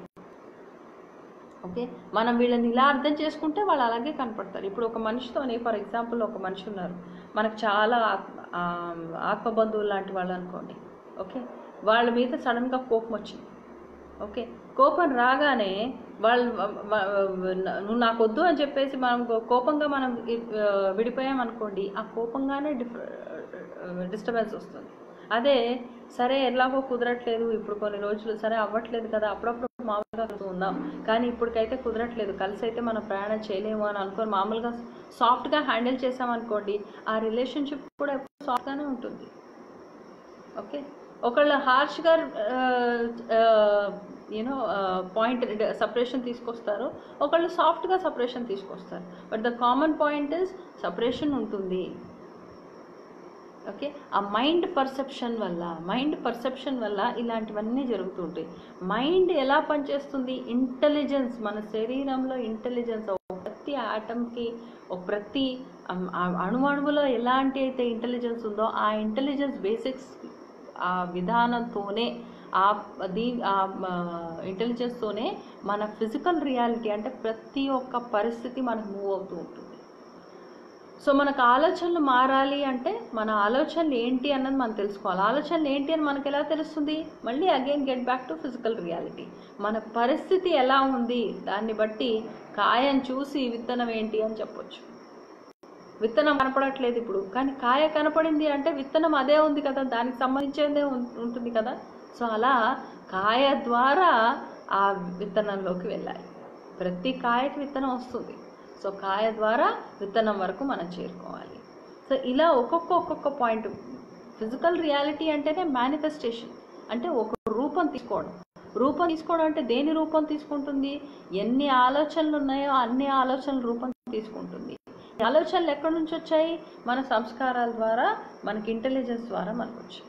ఓకే మనం వీళ్ళని ఇలా అర్థం చేసుకుంటే వాళ్ళు అలాగే కనపడతారు ఇప్పుడు ఒక మనిషితోనే ఫర్ ఎగ్జాంపుల్ ఒక మనిషి ఉన్నారు మనకు చాలా ఆత్మ- ఆ, ఆత్మ బంధువులు లాంటి వాళ్ళు అనుకోండి ఓకే వాళ్ళ మీద సడన్గా కోపం వచ్చింది ఓకే కోపం రాగానే వాళ్ళు వ- వ- నువ్వు నాకు వద్దు అని చెప్పేసి మనం కో- కోపంగా మనం ఇ- ఆ, విడిపోయామనుకోండి ఆ కోపంగానే డిఫ డిస్టర్బెన్స్ వస్తుంది అదే సరే ఎలాగో కుదరట్లేదు ఇప్పుడు కొన్ని రోజులు సరే అవ్వట్లేదు కదా అప్పుడప్పుడు మామూలుగా కలుస్తూ ఉందాం కానీ ఇప్పటికైతే కుదరట్లేదు కలిసి అయితే మనం ప్రయాణం చేయలేము అని అనుకొని మామూలుగా సాఫ్ట్గా హ్యాండిల్ చేసామనుకోండి ఆ రిలేషన్షిప్ కూడా ఎప్పుడు సాఫ్ట్గానే ఉంటుంది ఓకే ఒకళ్ళు హార్ష్గా యూనో పాయింట్ సపరేషన్ తీసుకొస్తారు ఒకళ్ళు సాఫ్ట్గా సపరేషన్ తీసుకొస్తారు but the common point is separation ఉంటుంది ఓకే ఆ మైండ్ పర్సెప్షన్ వల్ల మైండ్ పర్సెప్షన్ వల్ల ఇలాంటివన్నీ జరుగుతుంటాయి మైండ్ ఎలా పనిచేస్తుంది ఇంటెలిజెన్స్ మన శరీరంలో ఇంటెలిజెన్స్ ప్రతి ఆటంకి ఒక ప్రతి అమ్, ఆ అణువణువులో ఎలాంటి అయితే ఇంటెలిజెన్స్ ఉందో ఆ ఇంటెలిజెన్స్ బేసిక్స్ ఆ విధానంతోనే ఆ దీ ఆ ఇంటెలిజెన్స్తోనే మన ఫిజికల్ రియాలిటీ అంటే ప్రతి ఒక్క పరిస్థితి మనకు మూవ్ అవుతూ ఉంటుంది సో మనకు ఆలోచనలు మారాలి అంటే మన ఆలోచనలు ఏంటి అన్నది మనం తెలుసుకోవాలి ఆలోచనలు ఏంటి అని మనకు ఎలా తెలుస్తుంది మళ్ళీ again get back to physical reality మన పరిస్థితి ఎలా ఉంది దాన్ని బట్టి కాయం చూసి విత్తనం ఏంటి అని చెప్పొచ్చు విత్తనం కనపడట్లేదు ఇప్పుడు కానీ కాయ కనపడింది అంటే విత్తనం అదే ఉంది కదా దానికి సంబంధించిందే ఉం- ఉంటుంది కదా సో అలా కాయ ద్వారా ఆ విత్తనంలోకి వెళ్ళాలి ప్రతి కాయకి విత్తనం వస్తుంది సో కాయ ద్వారా విత్తనం వరకు మనం చేరుకోవాలి సో ఇలా ఒక్కొక్క ఒక్కొక్క పాయింట్ ఫిజికల్ రియాలిటీ అంటేనే మేనిఫెస్టేషన్ అంటే ఒక రూపం తీసుకోవడం రూపం తీసుకోవడం అంటే దేని రూపం తీసుకుంటుంది ఎన్ని ఆలోచనలు ఉన్నాయో అన్ని ఆలోచనల రూపం తీసుకుంటుంది ఈ ఆలోచనలు ఎక్కడి నుంచి వచ్చాయి మన సంస్కారాల ద్వారా మనకి ఇంటెలిజెన్స్ ద్వారా మనకు వచ్చాయి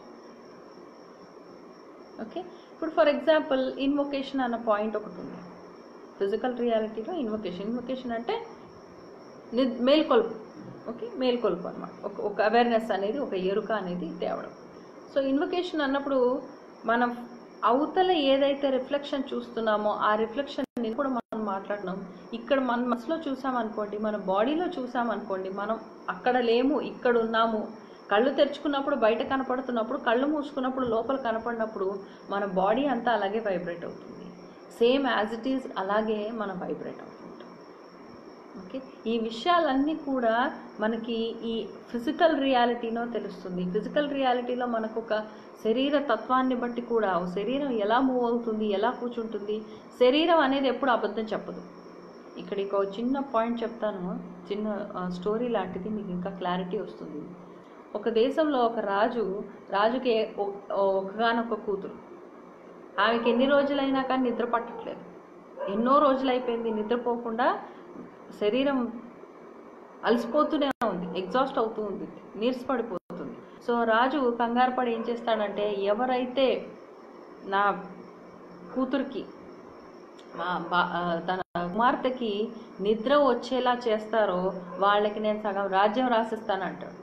ఓకే ఇప్పుడు ఫర్ ఎగ్జాంపుల్ ఇన్వొకేషన్ అన్న పాయింట్ ఒకటి ఉంది ఫిజికల్ రియాలిటీలో ఇన్వొకేషన్ ఇన్వొకేషన్ అంటే ని- మేల్కొల్పు ఓకే మేల్కొల్పు అనమాట ఒక ఒక అవేర్నెస్ అనేది ఒక ఎరుక అనేది తేవడం సో ఇన్వొకేషన్ అన్నప్పుడు మనం అవతల ఏదైతే రిఫ్లెక్షన్ చూస్తున్నామో ఆ రిఫ్లెక్షన్ కూడా మనం మాట్లాడినాం ఇక్కడ మన మనసులో చూసామనుకోండి మన బాడీలో చూసామనుకోండి మనం అక్కడ లేము ఇక్కడ ఉన్నాము కళ్ళు తెరుచుకున్నప్పుడు బయట కనపడుతున్నప్పుడు కళ్ళు మూసుకున్నప్పుడు లోపల కనపడినప్పుడు మన బాడీ అంతా అలాగే వైబ్రేట్ అవుతుంది సేమ్ యాజ్ ఇట్ ఈజ్ అలాగే మనం వైబ్రేట్ అవుతుంటాం ఓకే ఈ విషయాలన్నీ కూడా మనకి ఈ ఫిజికల్ రియాలిటీలో తెలుస్తుంది ఫిజికల్ రియాలిటీలో మనకు ఒక శరీర తత్వాన్ని బట్టి కూడా ఓ శరీరం ఎలా మూవ్ అవుతుంది ఎలా కూర్చుంటుంది శరీరం అనేది ఎప్పుడు అబద్ధం చెప్పదు ఇక్కడ ఒక చిన్న పాయింట్ చెప్తాను చిన్న స్టోరీ లాంటిది మీకు ఇంకా క్లారిటీ వస్తుంది ఒక దేశంలో ఒక రాజు రాజుకి ఒ- ఒకగానొక కూతురు ఆమెకి ఎన్ని రోజులైనా కానీ నిద్ర పట్టట్లేదు ఎన్నో రోజులు అయిపోయింది నిద్రపోకుండా శరీరం అలసిపోతూనే ఉంది ఎగ్జాస్ట్ అవుతూ ఉంది నీరసపడిపోతుంది సో రాజు కంగారు పడి ఏం చేస్తాడంటే ఎవరైతే నా కూతురికి మా బా- ఆ, తన కుమార్తెకి నిద్ర వచ్చేలా చేస్తారో వాళ్ళకి నేను సగం రాజ్యం రాసిస్తానంటాడు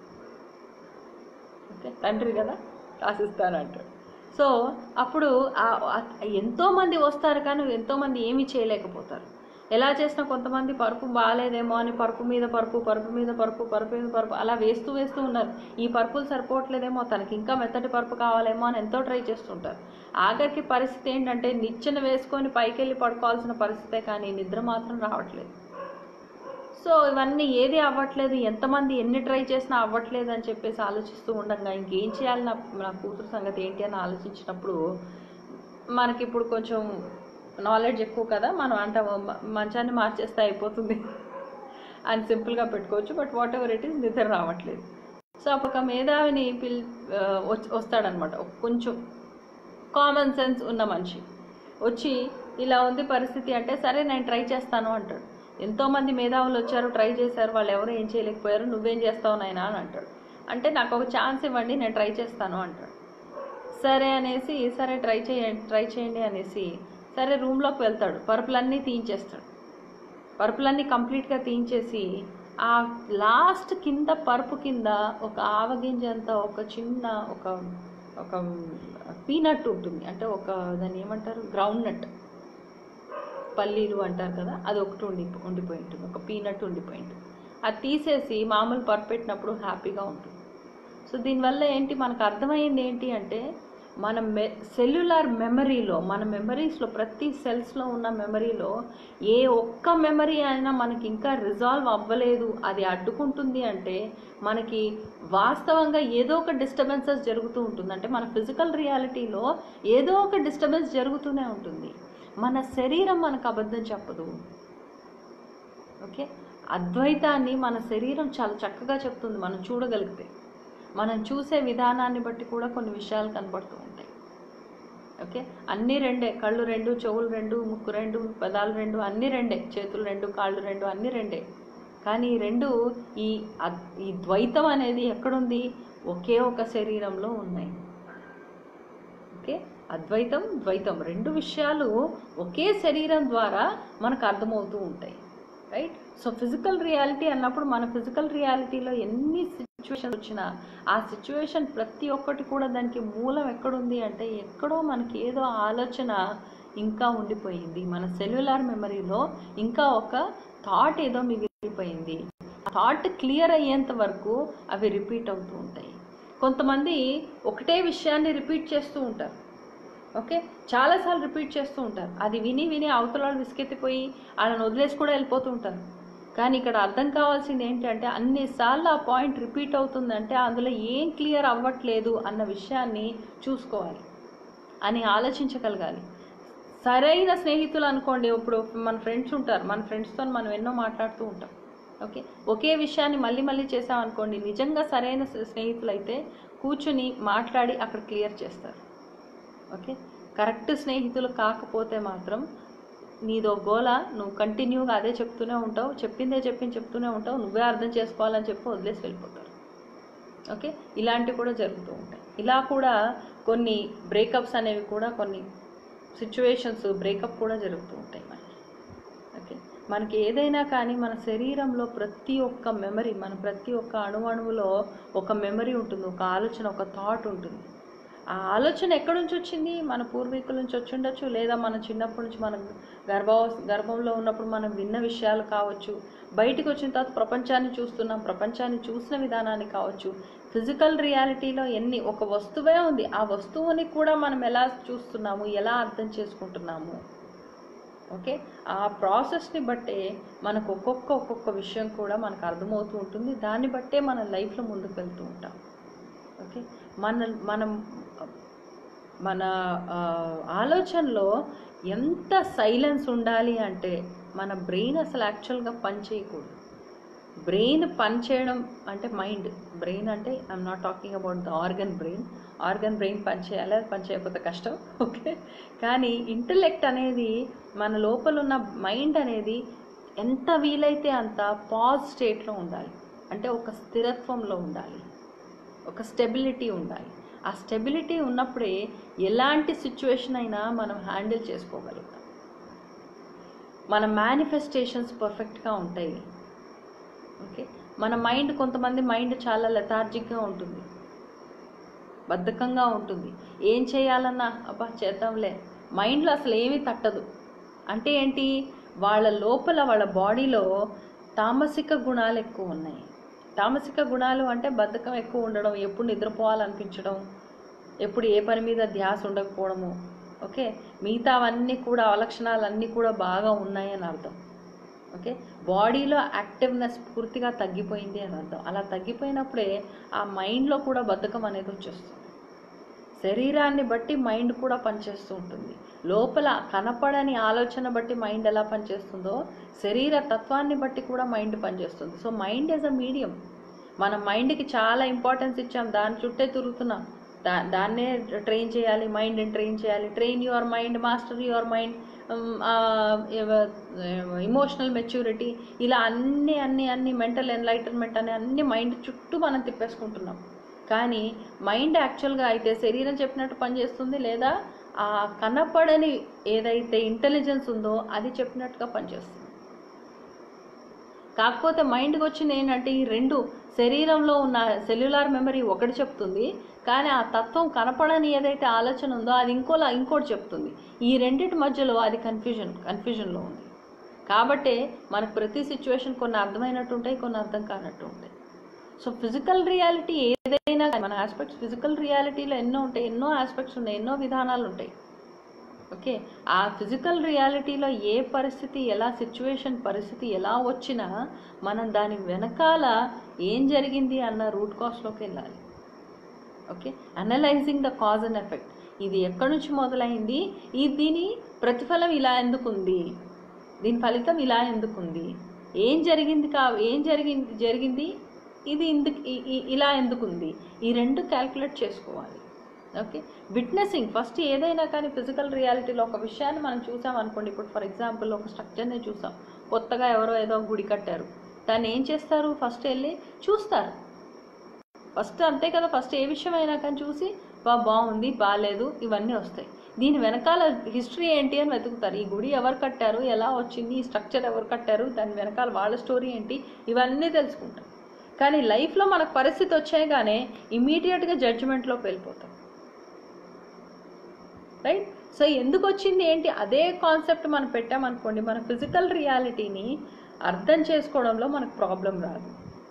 ఓకే తండ్రి కదా రాసిస్తానంటాడు సో అప్పుడు ఆ- ఆ- ఎంతోమంది వస్తారు కానీ ఎంతోమంది ఏమీ చేయలేకపోతారు ఎలా చేసినా కొంతమంది పరుపు బాగాలేదేమో అని పరుపు మీద పరుపు పరుపు మీద పరుపు పరుపు మీద పరుపు అలా వేస్తూ వేస్తూ ఉన్నారు ఈ పరుపులు సరిపోవట్లేదేమో తనకి ఇంకా మెత్తటి పరుపు కావాలేమో అని ఎంతో ట్రై చేస్తుంటారు ఆఖరికి పరిస్థితి ఏంటంటే నిచ్చెన వేసుకొని పైకి వెళ్ళి పడుకోవాల్సిన పరిస్థితే కానీ నిద్ర మాత్రం రావట్లేదు సో ఇవన్నీ ఏది అవ్వట్లేదు ఎంతమంది ఎన్ని ట్రై చేసినా అవ్వట్లేదు అని చెప్పేసి ఆలోచిస్తూ ఉండగా ఇంకేం చేయాలి నా నా కూతురు సంగతి ఏంటి అని ఆలోచించినప్పుడు మనకి ఇప్పుడు కొంచెం నాలెడ్జ్ ఎక్కువ కదా మనం అంట మంచాన్ని మార్చేస్తే అయిపోతుంది అని సింపుల్గా పెట్టుకోవచ్చు but whatever it is నిద్ర రావట్లేదు సో అప్పుడు ఒక మేధావిని పిల్ ఆ, వచ్- వస్తాడనమాట ఒక కొంచెం కామన్ సెన్స్ ఉన్న మనిషి వచ్చి ఇలా ఉంది పరిస్థితి అంటే సరే నేను ట్రై చేస్తాను అంటాడు ఎంతోమంది మేధావులు వచ్చారు ట్రై చేశారు వాళ్ళు ఎవరు ఏం చేయలేకపోయారు నువ్వేం చేస్తావు నాయనా అని అంటాడు అంటే నాకు ఒక ఛాన్స్ ఇవ్వండి నేను ట్రై చేస్తాను అంటాడు సరే అనేసి సరే ట్రై చేయండి ట్రై చేయండి అనేసి సరే రూమ్లోకి వెళ్తాడు పరుపులన్నీ తీయించేస్తాడు పరుపులన్నీ కంప్లీట్గా తీయించేసి ఆ లాస్ట్ కింద పరుపు కింద ఒక ఆవగింజంత ఒక చిన్న ఒక ఒక పీనట్ ఉంటుంది అంటే ఒక దాన్ని ఏమంటారు గ్రౌండ్ నట్ పల్లీలు అంటారు కదా అది ఒకటి ఉండి ఉండిపోయి ఉంటుంది ఒక పీనట్ ఉండిపోయి ఉంటుంది అది తీసేసి మామూలు పరుపు పెట్టినప్పుడు హ్యాపీగా ఉంటుంది సో దీనివల్ల ఏంటి మనకు అర్థమైంది ఏంటి అంటే మన మె సెల్యులార్ మెమరీలో మన మెమరీస్లో ప్రతి సెల్స్లో ఉన్న మెమరీలో ఏ ఒక్క మెమరీ అయినా మనకి ఇంకా రిజాల్వ్ అవ్వలేదు అది అడ్డుకుంటుంది అంటే మనకి వాస్తవంగా ఏదో ఒక డిస్టర్బెన్సెస్ జరుగుతూ ఉంటుంది అంటే మన ఫిజికల్ రియాలిటీలో ఏదో ఒక డిస్టర్బెన్స్ జరుగుతూనే ఉంటుంది మన శరీరం మనకు అబద్ధం చెప్పదు ఓకే అద్వైతాన్ని మన శరీరం చాలా చక్కగా చెప్తుంది మనం చూడగలిగితే మనం చూసే విధానాన్ని బట్టి కూడా కొన్ని విషయాలు కనబడుతూ ఉంటాయి ఓకే అన్నీ రెండే కళ్ళు రెండు చెవులు రెండు ముక్కు రెండు పెదాలు రెండు అన్నీ రెండే చేతులు రెండు కాళ్ళు రెండు అన్నీ రెండే కానీ ఈ రెండు ఈ అద్- ఈ ద్వైతం అనేది ఎక్కడుంది ఒకే ఒక శరీరంలో ఉన్నాయి ఓకే అద్వైతం ద్వైతం రెండు విషయాలు ఒకే శరీరం ద్వారా మనకు అర్థమవుతూ ఉంటాయి రైట్ సో ఫిజికల్ రియాలిటీ అన్నప్పుడు మన ఫిజికల్ రియాలిటీలో ఎన్ని సిచ్యువేషన్ వచ్చినా ఆ సిచ్యువేషన్ ప్రతి ఒక్కటి కూడా దానికి మూలం ఎక్కడుంది అంటే ఎక్కడో మనకి ఏదో ఆలోచన ఇంకా ఉండిపోయింది మన సెల్యులార్ మెమరీలో ఇంకా ఒక థాట్ ఏదో మిగిలిపోయింది ఆ థాట్ క్లియర్ అయ్యేంత వరకు అవి రిపీట్ అవుతూ ఉంటాయి కొంతమంది ఒకటే విషయాన్ని రిపీట్ చేస్తూ ఉంటారు ఓకే చాలాసార్లు రిపీట్ చేస్తూ ఉంటారు అది విని విని అవతల వాళ్ళు విసుకెత్తిపోయి వాళ్ళని వదిలేసి కూడా వెళ్ళిపోతూ ఉంటారు కానీ ఇక్కడ అర్థం కావాల్సింది ఏంటంటే అన్నిసార్లు ఆ పాయింట్ రిపీట్ అవుతుందంటే అందులో ఏం క్లియర్ అవ్వట్లేదు అన్న విషయాన్ని చూసుకోవాలి అని ఆలోచించగలగాలి సరైన స్నేహితులు అనుకోండి ఇప్పుడు మన ఫ్రెండ్స్ ఉంటారు మన ఫ్రెండ్స్తో మనం ఎన్నో మాట్లాడుతూ ఉంటాం ఓకే ఒకే విషయాన్ని మళ్ళీ మళ్ళీ చేసామనుకోండి నిజంగా సరైన స్నేహితులు అయితే కూర్చుని మాట్లాడి అక్కడ క్లియర్ చేస్తారు ఓకే కరెక్ట్ స్నేహితులు కాకపోతే మాత్రం నీదో గోల నువ్వు కంటిన్యూగా అదే చెప్తూనే ఉంటావు చెప్పిందే చెప్పింది చెప్తూనే ఉంటావు నువ్వే అర్థం చేసుకోవాలని చెప్పి వదిలేసి వెళ్ళిపోతారు ఓకే ఇలాంటివి కూడా జరుగుతూ ఉంటాయి ఇలా కూడా కొన్ని బ్రేకప్స్ అనేవి కూడా కొన్ని సిచ్యువేషన్స్ బ్రేకప్ కూడా జరుగుతూ ఉంటాయి మనకి ఓకే మనకి ఏదైనా కానీ మన శరీరంలో ప్రతి ఒక్క మెమరీ మన ప్రతి ఒక్క అణువణువులో ఒక మెమరీ ఉంటుంది ఒక ఆలోచన ఒక థాట్ ఉంటుంది ఆ ఆలోచన ఎక్కడి నుంచి వచ్చింది మన పూర్వీకుల నుంచి వచ్చి ఉండొచ్చు లేదా మన చిన్నప్పటి నుంచి మనం గర్భ గర్భంలో ఉన్నప్పుడు మనం విన్న విషయాలు కావచ్చు బయటికి వచ్చిన తర్వాత ప్రపంచాన్ని చూస్తున్నాం ప్రపంచాన్ని చూసిన విధానాన్ని కావచ్చు ఫిజికల్ రియాలిటీలో ఎన్ని ఒక వస్తువే ఉంది ఆ వస్తువుని కూడా మనం ఎలా చూస్తున్నాము ఎలా అర్థం చేసుకుంటున్నాము ఓకే ఆ ప్రాసెస్ని బట్టే మనకు ఒక్కొక్క ఒక్కొక్క విషయం కూడా మనకు అర్థమవుతూ ఉంటుంది దాన్ని బట్టే మన లైఫ్లో ముందుకు వెళ్తూ ఉంటాం ఓకే మన మనం మన ఆ, ఆలోచనలో ఎంత సైలెన్స్ ఉండాలి అంటే మన బ్రెయిన్ అసలు యాక్చువల్గా పని చేయకూడదు బ్రెయిన్ పనిచేయడం అంటే మైండ్ బ్రెయిన్ అంటే I'm not talking about the organ brain organ brain పనిచేయాలి అది పనిచేయకపోతే కష్టం ఓకే కానీ ఇంటలెక్ట్ అనేది మన లోపల ఉన్న మైండ్ అనేది ఎంత వీలైతే అంత పాజ్ స్టేట్లో ఉండాలి అంటే ఒక స్థిరత్వంలో ఉండాలి ఒక స్టెబిలిటీ ఉండాలి ఆ స్టెబిలిటీ ఉన్నప్పుడే ఎలాంటి సిచ్యువేషన్ అయినా మనం హ్యాండిల్ చేసుకోగలుగుతాం మన మేనిఫెస్టేషన్స్ పర్ఫెక్ట్గా ఉంటాయి ఓకే మన మైండ్ కొంతమంది మైండ్ చాలా లెథార్జిక్గా ఉంటుంది బద్ధకంగా ఉంటుంది ఏం చేయాలన్నా అబ్బా చేద్దాంలే మైండ్లో అసలు ఏమీ తట్టదు అంటే ఏంటి వాళ్ళ లోపల వాళ్ళ బాడీలో తామసిక గుణాలు ఎక్కువ ఉన్నాయి తామసిక గుణాలు అంటే బద్ధకం ఎక్కువ ఉండడం ఎప్పుడు నిద్రపోవాలనిపించడం ఎప్పుడు ఏ పని మీద ధ్యాస ఉండకపోవడము ఓకే మిగతావన్నీ కూడా అవలక్షణాలన్నీ కూడా బాగా ఉన్నాయని అర్థం ఓకే బాడీలో యాక్టివ్నెస్ పూర్తిగా తగ్గిపోయింది అని అర్థం అలా తగ్గిపోయినప్పుడే ఆ మైండ్లో కూడా బద్ధకం అనేది వచ్చేస్తుంది శరీరాన్ని బట్టి మైండ్ కూడా పనిచేస్తూ ఉంటుంది లోపల కనపడని ఆలోచన బట్టి మైండ్ ఎలా పనిచేస్తుందో శరీర తత్వాన్ని బట్టి కూడా మైండ్ పనిచేస్తుంది so mind is a medium మన మైండ్కి చాలా ఇంపార్టెన్స్ ఇచ్చాం దాని చుట్టే తిరుగుతున్నాం దా దాన్నే ట్రైన్ చేయాలి మైండ్ని ట్రైన్ చేయాలి train your mind master your mind emotional maturity ఇలా అన్ని అన్ని అన్ని మెంటల్ ఎన్లైటన్మెంట్ అనే అన్ని మైండ్ చుట్టూ మనం తిప్పేసుకుంటున్నాం కానీ మైండ్ యాక్చువల్గా అయితే శరీరం చెప్పినట్టు పనిచేస్తుంది లేదా ఆ కనపడని ఏదైతే ఇంటెలిజెన్స్ ఉందో అది చెప్పినట్టుగా పనిచేస్తుంది కాకపోతే మైండ్కి వచ్చింది ఏంటంటే ఈ రెండు శరీరంలో ఉన్న సెల్యులార్ మెమరీ ఒకటి చెప్తుంది కానీ ఆ తత్వం కనపడని ఏదైతే ఆలోచన ఉందో అది ఇంకోలా ఇంకోటి చెప్తుంది ఈ రెండింటి మధ్యలో అది కన్ఫ్యూజన్ కన్ఫ్యూజన్లో ఉంది కాబట్టే మనకు ప్రతి సిచ్యువేషన్ కొన్ని అర్థమైనట్టు ఉంటాయి కొన్ని అర్థం కానట్టు ఉంటాయి సో ఫిజికల్ రియాలిటీ ఏదైనా కానీ మన ఆస్పెక్ట్స్ ఫిజికల్ రియాలిటీలో ఎన్నో ఉంటాయి ఎన్నో ఆస్పెక్ట్స్ ఉన్నాయి ఎన్నో విధానాలు ఉంటాయి ఓకే ఆ ఫిజికల్ రియాలిటీలో ఏ పరిస్థితి ఎలా సిచ్యువేషన్ పరిస్థితి ఎలా వచ్చినా మనం దాని వెనకాల ఏం జరిగింది అన్న రూట్ కాస్ట్లోకి వెళ్ళాలి okay analysing the cause and effect ఇది ఎక్కడి నుంచి మొదలైంది ఈ దీని ప్రతిఫలం ఇలా ఎందుకుంది దీని ఫలితం ఇలా ఎందుకుంది ఏం జరిగింది కా ఏం జరిగింది జరిగింది ఇది ఇందుకు ఇ- ఇ- ఇలా ఎందుకుంది ఈ రెండు క్యాల్కులేట్ చేసుకోవాలి ఓకే విట్నెసింగ్ ఫస్ట్ ఏదైనా కానీ ఫిజికల్ రియాలిటీలో ఒక విషయాన్ని మనం చూసాం అనుకోండి ఇప్పుడు ఫర్ ఎగ్జాంపుల్ ఒక స్ట్రక్చర్ని చూసాం కొత్తగా ఎవరో ఏదో గుడి కట్టారు దాన్ని ఏం చేస్తారు ఫస్ట్ వెళ్ళి చూస్తారు ఫస్ట్ అంతే కదా ఫస్ట్ ఏ విషయం అయినా కానీ చూసి బా బాగుంది బాగాలేదు ఇవన్నీ వస్తాయి దీని వెనకాల హిస్టరీ ఏంటి అని వెతుకుతారు ఈ గుడి ఎవరు కట్టారు ఎలా వచ్చింది ఈ స్ట్రక్చర్ ఎవరు కట్టారు దాని వెనకాల వాళ్ళ స్టోరీ ఏంటి ఇవన్నీ తెలుసుకుంటాం కానీ లైఫ్లో మనకు పరిస్థితి వచ్చాయగానే ఇమీడియట్గా జడ్జిమెంట్లోకి వెళ్ళిపోతాం రైట్ సో ఎందుకు వచ్చింది ఏంటి అదే కాన్సెప్ట్ మనం పెట్టామనుకోండి మన ఫిజికల్ రియాలిటీని అర్థం చేసుకోవడంలో మనకు ప్రాబ్లం రాదు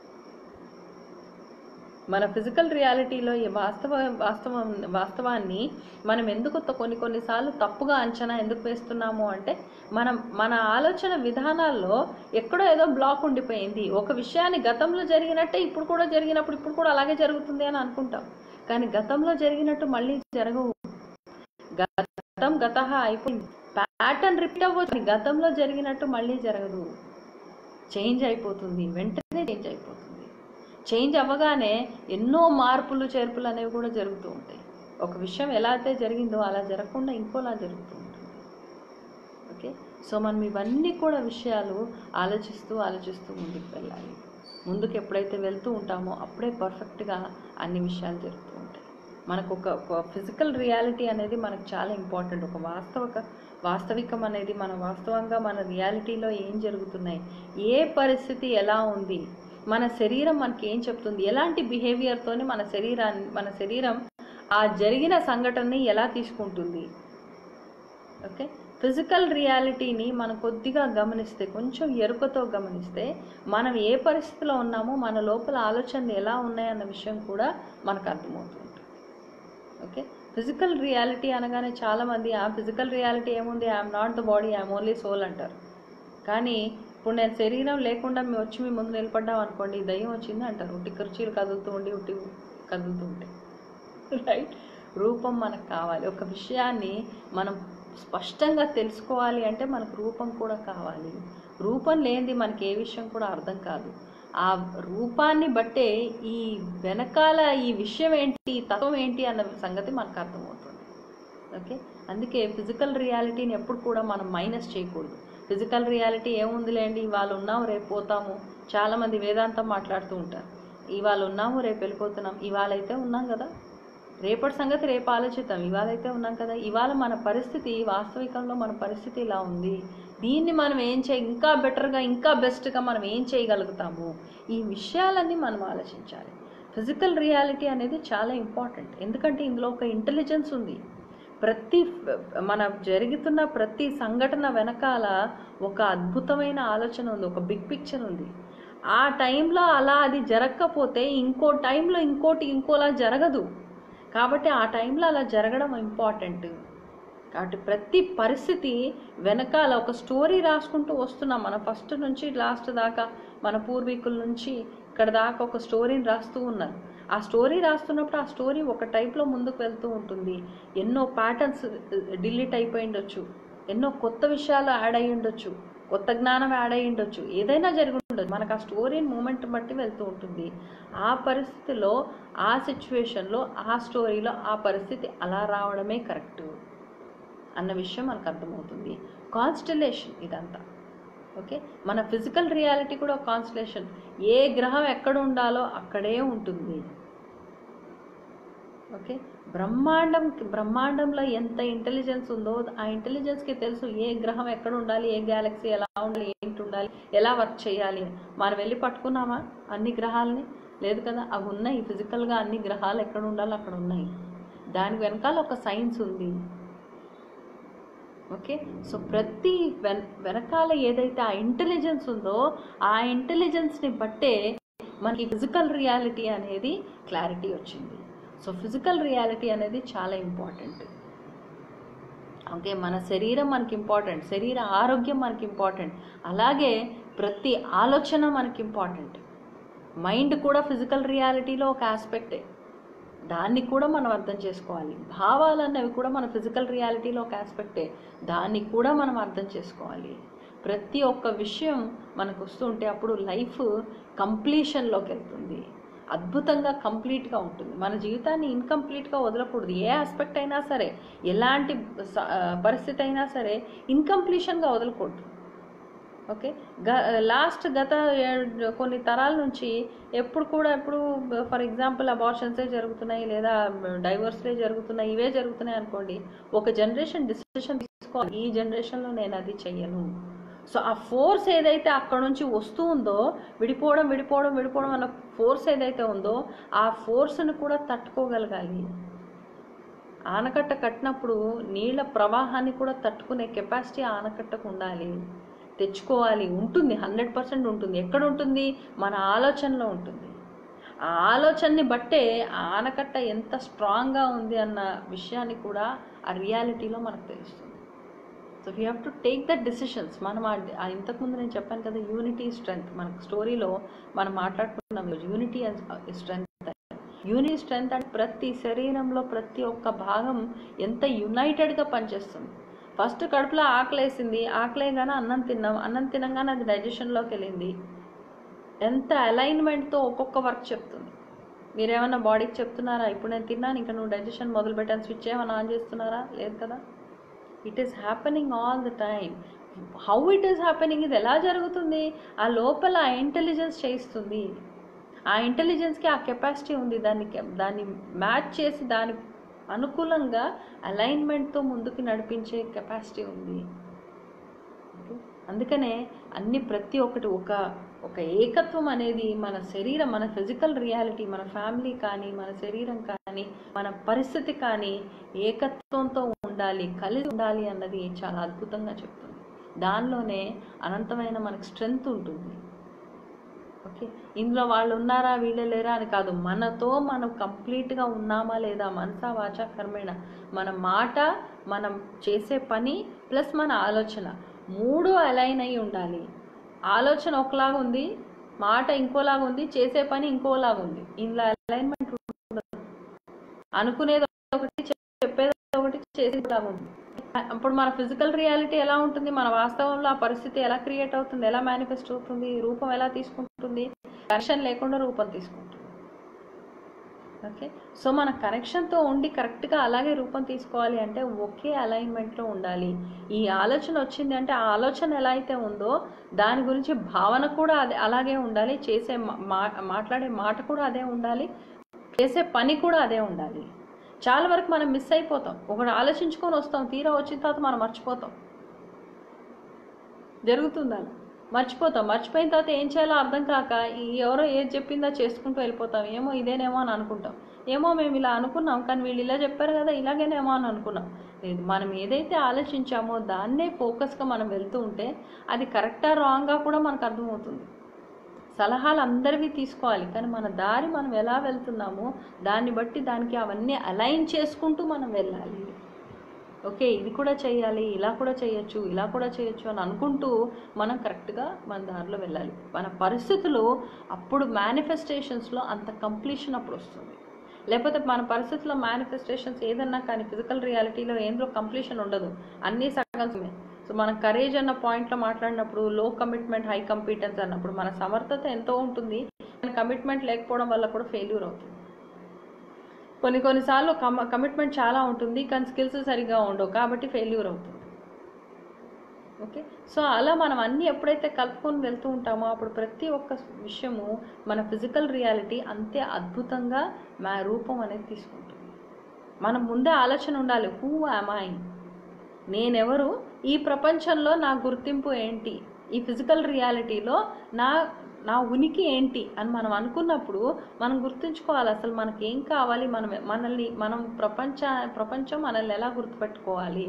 మన ఫిజికల్ రియాలిటీలో ఈ వాస్తవ వాస్తవం వాస్తవాన్ని మనం ఎందుకు త- కొన్ని కొన్నిసార్లు తప్పుగా అంచనా ఎందుకు వేస్తున్నాము అంటే మనం మన ఆలోచన విధానాల్లో ఎక్కడో ఏదో బ్లాక్ ఉండిపోయింది ఒక విషయాన్ని గతంలో జరిగినట్టే ఇప్పుడు కూడా జరిగినప్పుడు ఇప్పుడు కూడా అలాగే జరుగుతుంది అని అనుకుంటాం కానీ గతంలో జరిగినట్టు మళ్ళీ జరగవు గతం గత అయిపోయింది ప్యాటర్న్ రిపీట్ అవ్వచ్చు కానీ గతంలో జరిగినట్టు మళ్ళీ జరగదు చేంజ్ అయిపోతుంది వెంటనే చేంజ్ అయిపోతుంది చేంజ్ అవ్వగానే ఎన్నో మార్పులు చేర్పులు అనేవి కూడా జరుగుతూ ఉంటాయి ఒక విషయం ఎలా అయితే జరిగిందో అలా జరగకుండా ఇంకోలా జరుగుతూ ఉంటుంది ఓకే సో మనం ఇవన్నీ కూడా విషయాలు ఆలోచిస్తూ ఆలోచిస్తూ ముందుకు వెళ్ళాలి ముందుకు ఎప్పుడైతే వెళ్తూ ఉంటామో అప్పుడే పర్ఫెక్ట్గా అన్ని విషయాలు జరుగుతూ ఉంటాయి మనకు ఒక ఒక ఫిజికల్ రియాలిటీ అనేది మనకు చాలా ఇంపార్టెంట్ ఒక వాస్తవిక వాస్తవికం అనేది మన వాస్తవంగా మన రియాలిటీలో ఏం జరుగుతున్నాయి ఏ పరిస్థితి ఎలా ఉంది మన శరీరం మనకి ఏం చెప్తుంది ఎలాంటి బిహేవియర్తోని మన శరీరాన్ని మన శరీరం ఆ జరిగిన సంఘటనని ఎలా తీసుకుంటుంది ఓకే ఫిజికల్ రియాలిటీని మనం కొద్దిగా గమనిస్తే కొంచెం ఎరుకతో గమనిస్తే మనం ఏ పరిస్థితిలో ఉన్నామో మన లోపల ఆలోచనలు ఎలా ఉన్నాయన్న విషయం కూడా మనకు అర్థమవుతుంది ఓకే ఫిజికల్ రియాలిటీ అనగానే చాలామంది ఆ ఫిజికల్ రియాలిటీ ఏముంది I'm not the body I'm only soul అంటారు కానీ ఇప్పుడు నేను శరీరం లేకుండా మేము వచ్చి మీ ముందు నిలబడ్డాం అనుకోండి దయ్యం వచ్చింది అంటారు ఉట్టి కుర్చీలు కదులుతూ ఉండి ఉట్టి కదులుతూ ఉంటాయి రైట్ రూపం మనకు కావాలి ఒక విషయాన్ని మనం స్పష్టంగా తెలుసుకోవాలి అంటే మనకు రూపం కూడా కావాలి రూపం లేనిది మనకి ఏ విషయం కూడా అర్థం కాదు ఆ రూపాన్ని బట్టే ఈ వెనకాల ఈ విషయం ఏంటి ఈ తత్వం ఏంటి అన్న సంగతి మనకు అర్థమవుతుంది ఓకే అందుకే ఫిజికల్ రియాలిటీని ఎప్పుడు కూడా మనం మైనస్ చేయకూడదు ఫిజికల్ రియాలిటీ ఏముందిలేండి ఇవాళ ఉన్నాము రేపు పోతాము చాలామంది వేదాంతం మాట్లాడుతూ ఉంటారు ఇవాళ ఉన్నాము రేపు వెళ్ళిపోతున్నాం ఇవాళ అయితే ఉన్నాం కదా రేపటి సంగతి రేపు ఆలోచిద్దాం ఇవాళ అయితే ఉన్నాం కదా ఇవాళ మన పరిస్థితి వాస్తవికంలో మన పరిస్థితి ఇలా ఉంది దీన్ని మనం ఏం చేయ ఇంకా బెటర్గా ఇంకా బెస్ట్గా మనం ఏం చేయగలుగుతాము ఈ విషయాలన్నీ మనం ఆలోచించాలి ఫిజికల్ రియాలిటీ అనేది చాలా ఇంపార్టెంట్ ఎందుకంటే ఇందులో ఒక ఇంటెలిజెన్స్ ఉంది ప్రతి మన జరుగుతున్న ప్రతి సంఘటన వెనకాల ఒక అద్భుతమైన ఆలోచన ఉంది ఒక బిగ్ పిక్చర్ ఉంది ఆ టైంలో అలా అది జరగకపోతే ఇంకో టైంలో ఇంకోటి ఇంకోలా జరగదు కాబట్టి ఆ టైంలో అలా జరగడం ఇంపార్టెంట్ కాబట్టి ప్రతి పరిస్థితి వెనకాల ఒక స్టోరీ రాసుకుంటూ వస్తున్నాం మన ఫస్ట్ నుంచి లాస్ట్ దాకా మన పూర్వీకుల నుంచి ఇక్కడ దాకా ఒక స్టోరీని రాస్తూ ఉన్నారు ఆ స్టోరీ రాస్తున్నప్పుడు ఆ స్టోరీ ఒక టైప్లో ముందుకు వెళ్తూ ఉంటుంది ఎన్నో ప్యాటర్న్స్ డిలీట్ అయిపోయి ఉండొచ్చు ఎన్నో కొత్త విషయాలు యాడ్ అయి ఉండొచ్చు కొత్త జ్ఞానం యాడ్ అయి ఉండొచ్చు ఏదైనా జరిగి ఉండొచ్చు మనకు ఆ స్టోరీని మూమెంట్ బట్టి వెళ్తూ ఉంటుంది ఆ పరిస్థితిలో ఆ సిచ్యువేషన్లో ఆ స్టోరీలో ఆ పరిస్థితి అలా రావడమే కరెక్ట్ అన్న విషయం మనకు అర్థమవుతుంది కాన్స్టలేషన్ ఇదంతా ఓకే మన ఫిజికల్ రియాలిటీ కూడా ఒక కాన్స్టలేషన్ ఏ గ్రహం ఎక్కడ ఉండాలో అక్కడే ఉంటుంది ఓకే బ్రహ్మాండం బ్రహ్మాండంలో ఎంత ఇంటెలిజెన్స్ ఉందో ఆ ఇంటెలిజెన్స్కి తెలుసు ఏ గ్రహం ఎక్కడ ఉండాలి ఏ గ్యాలక్సీ ఎలా ఉండాలి ఏంటి ఉండాలి ఎలా వర్క్ చేయాలి అని మనం వెళ్ళి పట్టుకున్నామా అన్ని గ్రహాలని లేదు కదా అవి ఉన్నాయి ఫిజికల్గా అన్ని గ్రహాలు ఎక్కడ ఉండాలో అక్కడ ఉన్నాయి దాని వెనకాల ఒక సైన్స్ ఉంది ఓకే సో ప్రతి వెన్ వెనకాల ఏదైతే ఆ ఇంటెలిజెన్స్ ఉందో ఆ ఇంటెలిజెన్స్ని బట్టే మనకి ఫిజికల్ రియాలిటీ అనేది క్లారిటీ వచ్చింది సో ఫిజికల్ రియాలిటీ అనేది చాలా ఇంపార్టెంట్ ఓకే మన శరీరం మనకి ఇంపార్టెంట్ శరీర ఆరోగ్యం మనకి ఇంపార్టెంట్ అలాగే ప్రతి ఆలోచన మనకి ఇంపార్టెంట్ మైండ్ కూడా ఫిజికల్ రియాలిటీలో ఒక ఆస్పెక్టే దాన్ని కూడా మనం అర్థం చేసుకోవాలి భావాలు అన్నవి కూడా మన ఫిజికల్ రియాలిటీలో ఒక ఆస్పెక్టే దాన్ని కూడా మనం అర్థం చేసుకోవాలి ప్రతి ఒక్క విషయం మనకు వస్తుంటే అప్పుడు లైఫ్ కంప్లీషన్లోకి వెళ్తుంది అద్భుతంగా కంప్లీట్గా ఉంటుంది మన జీవితాన్ని ఇన్కంప్లీట్గా వదలకూడదు ఏ ఆస్పెక్ట్ అయినా సరే ఎలాంటి స- పరిస్థితి అయినా సరే ఇన్కంప్లీషన్గా వదలకూడదు ఓకే గ లాస్ట్ గత ఏ- కొన్ని తరాల నుంచి ఎప్పుడు కూడా ఎప్పుడు ఫర్ ఎగ్జాంపుల్ అబార్షన్సే జరుగుతున్నాయి లేదా డైవర్స్లే జరుగుతున్నాయి ఇవే జరుగుతున్నాయి అనుకోండి ఒక జనరేషన్ డిసిషన్ తీసుకోవాలి ఈ జనరేషన్లో నేను అది చెయ్యను సో ఆ ఫోర్స్ ఏదైతే అక్కడ నుంచి వస్తూ ఉందో విడిపోవడం విడిపోవడం విడిపోవడం అన్న ఫోర్స్ ఏదైతే ఉందో ఆ ఫోర్స్ని కూడా తట్టుకోగలగాలి ఆనకట్ట కట్టినప్పుడు నీళ్ళ ప్రవాహాన్ని కూడా తట్టుకునే కెపాసిటీ ఆనకట్టకు ఉండాలి తెచ్చుకోవాలి ఉంటుంది హండ్రెడ్ పర్సెంట్ ఉంటుంది ఎక్కడ ఉంటుంది మన ఆలోచనలో ఉంటుంది ఆ ఆలోచనని బట్టే ఆ ఆనకట్ట ఎంత స్ట్రాంగ్గా ఉంది అన్న విషయాన్ని కూడా ఆ రియాలిటీలో మనకు తెలుస్తుంది so we have to take that decisions మనం ఆ ఆ ఇంతకుముందు నేను చెప్పాను కదా యూనిటీ స్ట్రెంగ్త్ మనకు స్టోరీలో మనం మాట్లాడుకున్నాం unity and strength unity strength అంటే ప్రతి శరీరంలో ప్రతి ఒక్క భాగం ఎంత యునైటెడ్గా పనిచేస్తుంది ఫస్ట్ కడుపులో ఆకలేసింది ఆకలేగానే అన్నం తిన్నాం అన్నం తినగానే అది డైజెషన్లోకి వెళ్ళింది ఎంత అలైన్మెంట్తో ఒక్కొక్క వర్క్ చెప్తుంది మీరేమన్నా బాడీకి చెప్తున్నారా ఇప్పుడు నేను తిన్నాను ఇంకా నువ్వు డైజెషన్ మొదలు పెట్టాను స్విచ్ ఏమైనా ఆన్ చేస్తున్నారా లేదు కదా it is happening all the time how it is happening ఇది ఎలా జరుగుతుంది ఆ లోపల ఆ ఇంటెలిజెన్స్ చేయిస్తుంది ఆ ఇంటెలిజెన్స్కి ఆ కెపాసిటీ ఉంది దాన్ని దాన్ని మ్యాచ్ చేసి దాని అనుకూలంగా అలైన్మెంట్తో ముందుకు నడిపించే కెపాసిటీ ఉంది Okay? అందుకనే అన్ని ప్రతి ఒక్కటి ఒక ఒక ఏకత్వం అనేది మన శరీరం మన ఫిజికల్ రియాలిటీ మన ఫ్యామిలీ కానీ మన శరీరం కానీ మన పరిస్థితి కానీ ఏకత్వంతో ఉండాలి కలిసి ఉండాలి అన్నది చాలా అద్భుతంగా చెప్తుంది దానిలోనే అనంతమైన మనకు స్ట్రెంగ్త్ ఉంటుంది ఓకే ఇందులో వాళ్ళు ఉన్నారా వీళ్ళే లేరా అని కాదు మనతో మనం కంప్లీట్గా ఉన్నామా లేదా మనసా వాచ కర్మేణ మన మాట మనం చేసే పని ప్లస్ మన ఆలోచన మూడు అలైన్ అయి ఉండాలి ఆలోచన ఒకలాగా ఉంది మాట ఇంకోలాగా ఉంది చేసే పని ఇంకోలాగా ఉంది ఇందులో అలైన్మెంట్ ఉండదు అనుకునేది ఒకటి చెప్పేది ఒకటి చేసేది ఒకలాగా ఉంది అప్పుడు మన ఫిజికల్ రియాలిటీ ఎలా ఉంటుంది మన వాస్తవంలో ఆ పరిస్థితి ఎలా క్రియేట్ అవుతుంది ఎలా మేనిఫెస్ట్ అవుతుంది రూపం ఎలా తీసుకుంటుంది తీసుకుంటుంది కనెక్షన్ లేకుండా రూపం తీసుకుంటుంది ఓకే సో మన కనెక్షన్తో ఉండి కరెక్ట్గా అలాగే రూపం తీసుకోవాలి అంటే ఒకే అలైన్మెంట్లో ఉండాలి ఈ ఆలోచన వచ్చింది అంటే ఆ ఆలోచన ఎలా అయితే ఉందో దాని గురించి భావన కూడా అదే అలాగే ఉండాలి చేసే మా మా- మాట్లాడే మాట కూడా అదే ఉండాలి చేసే పని కూడా అదే ఉండాలి చాలా వరకు మనం మిస్ అయిపోతాం ఒకటి ఆలోచించుకొని వస్తాం తీరా వచ్చిన తర్వాత మనం మర్చిపోతాం జరుగుతుంది అలా మర్చిపోతాం మర్చిపోయిన తర్వాత ఏం చేయాలో అర్థం కాక ఈ ఎవరో ఏది చెప్పిందో చేసుకుంటూ వెళ్ళిపోతాం ఏమో ఇదేనేమో అని అనుకుంటాం ఏమో మేము ఇలా అనుకున్నాం కానీ వీళ్ళు ఇలా చెప్పారు కదా ఇలాగేనేమో అని అనుకున్నాం లేదు మనం ఏదైతే ఆలోచించామో దాన్నే ఫోకస్గా మనం వెళ్తూ ఉంటే అది కరెక్టా రాంగా కూడా మనకు అర్థమవుతుంది సలహాలు అందరివి తీసుకోవాలి కానీ మన దారి మనం ఎలా వెళ్తున్నామో దాన్ని బట్టి దానికి అవన్నీ అలైన్ చేసుకుంటూ మనం వెళ్ళాలి ఓకే ఇది కూడా చేయాలి ఇలా కూడా చేయొచ్చు ఇలా కూడా చేయొచ్చు అని అనుకుంటూ మనం కరెక్ట్గా మన దారిలో వెళ్ళాలి మన పరిస్థితులు అప్పుడు మేనిఫెస్టేషన్స్లో అంత కంప్లీషన్ అప్పుడు వస్తుంది లేకపోతే మన పరిస్థితుల్లో మేనిఫెస్టేషన్స్ ఏదన్నా కానీ ఫిజికల్ రియాలిటీలో ఏందో కంప్లీషన్ ఉండదు అన్నీ సగమే సో మనం కరేజ్ అన్న పాయింట్లో మాట్లాడినప్పుడు లో కమిట్మెంట్ హై కంపిటెన్స్ అన్నప్పుడు మన సమర్థత ఎంతో ఉంటుంది కానీ కమిట్మెంట్ లేకపోవడం వల్ల కూడా ఫెయిల్యూర్ అవుతుంది కొన్ని కొన్నిసార్లు కమ కమిట్మెంట్ చాలా ఉంటుంది కానీ స్కిల్స్ సరిగా ఉండవు కాబట్టి ఫెయిల్యూర్ అవుతుంది ఓకే సో అలా మనం అన్నీ ఎప్పుడైతే కలుపుకొని వెళ్తూ ఉంటామో అప్పుడు ప్రతి ఒక్క విషయము మన ఫిజికల్ రియాలిటీ అంతే అద్భుతంగా మా రూపం అనేది తీసుకుంటుంది మనం ముందే ఆలోచన ఉండాలి హూ యామ్ ఐ నేనెవరు ఈ ప్రపంచంలో నా గుర్తింపు ఏంటి ఈ ఫిజికల్ రియాలిటీలో నా నా ఉనికి ఏంటి అని మనం అనుకున్నప్పుడు మనం గుర్తుంచుకోవాలి అసలు మనకి ఏం కావాలి మనం మనల్ని మనం ప్రపంచ ప్రపంచం మనల్ని ఎలా గుర్తుపెట్టుకోవాలి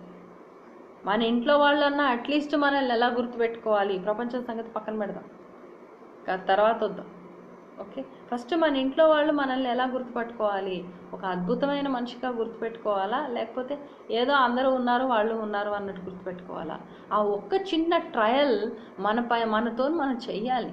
మన ఇంట్లో వాళ్ళన్నా అట్లీస్ట్ మనల్ని ఎలా గుర్తుపెట్టుకోవాలి ప్రపంచం సంగతి పక్కన పెడదాం కా- తర్వాత వద్దాం ఓకే ఫస్ట్ మన ఇంట్లో వాళ్ళు మనల్ని ఎలా గుర్తుపెట్టుకోవాలి ఒక అద్భుతమైన మనిషిగా గుర్తుపెట్టుకోవాలా లేకపోతే ఏదో అందరూ ఉన్నారు వాళ్ళు ఉన్నారు అన్నట్టు గుర్తుపెట్టుకోవాలా ఆ ఒక్క చిన్న ట్రయల్ మన పై మనతో మనం చెయ్యాలి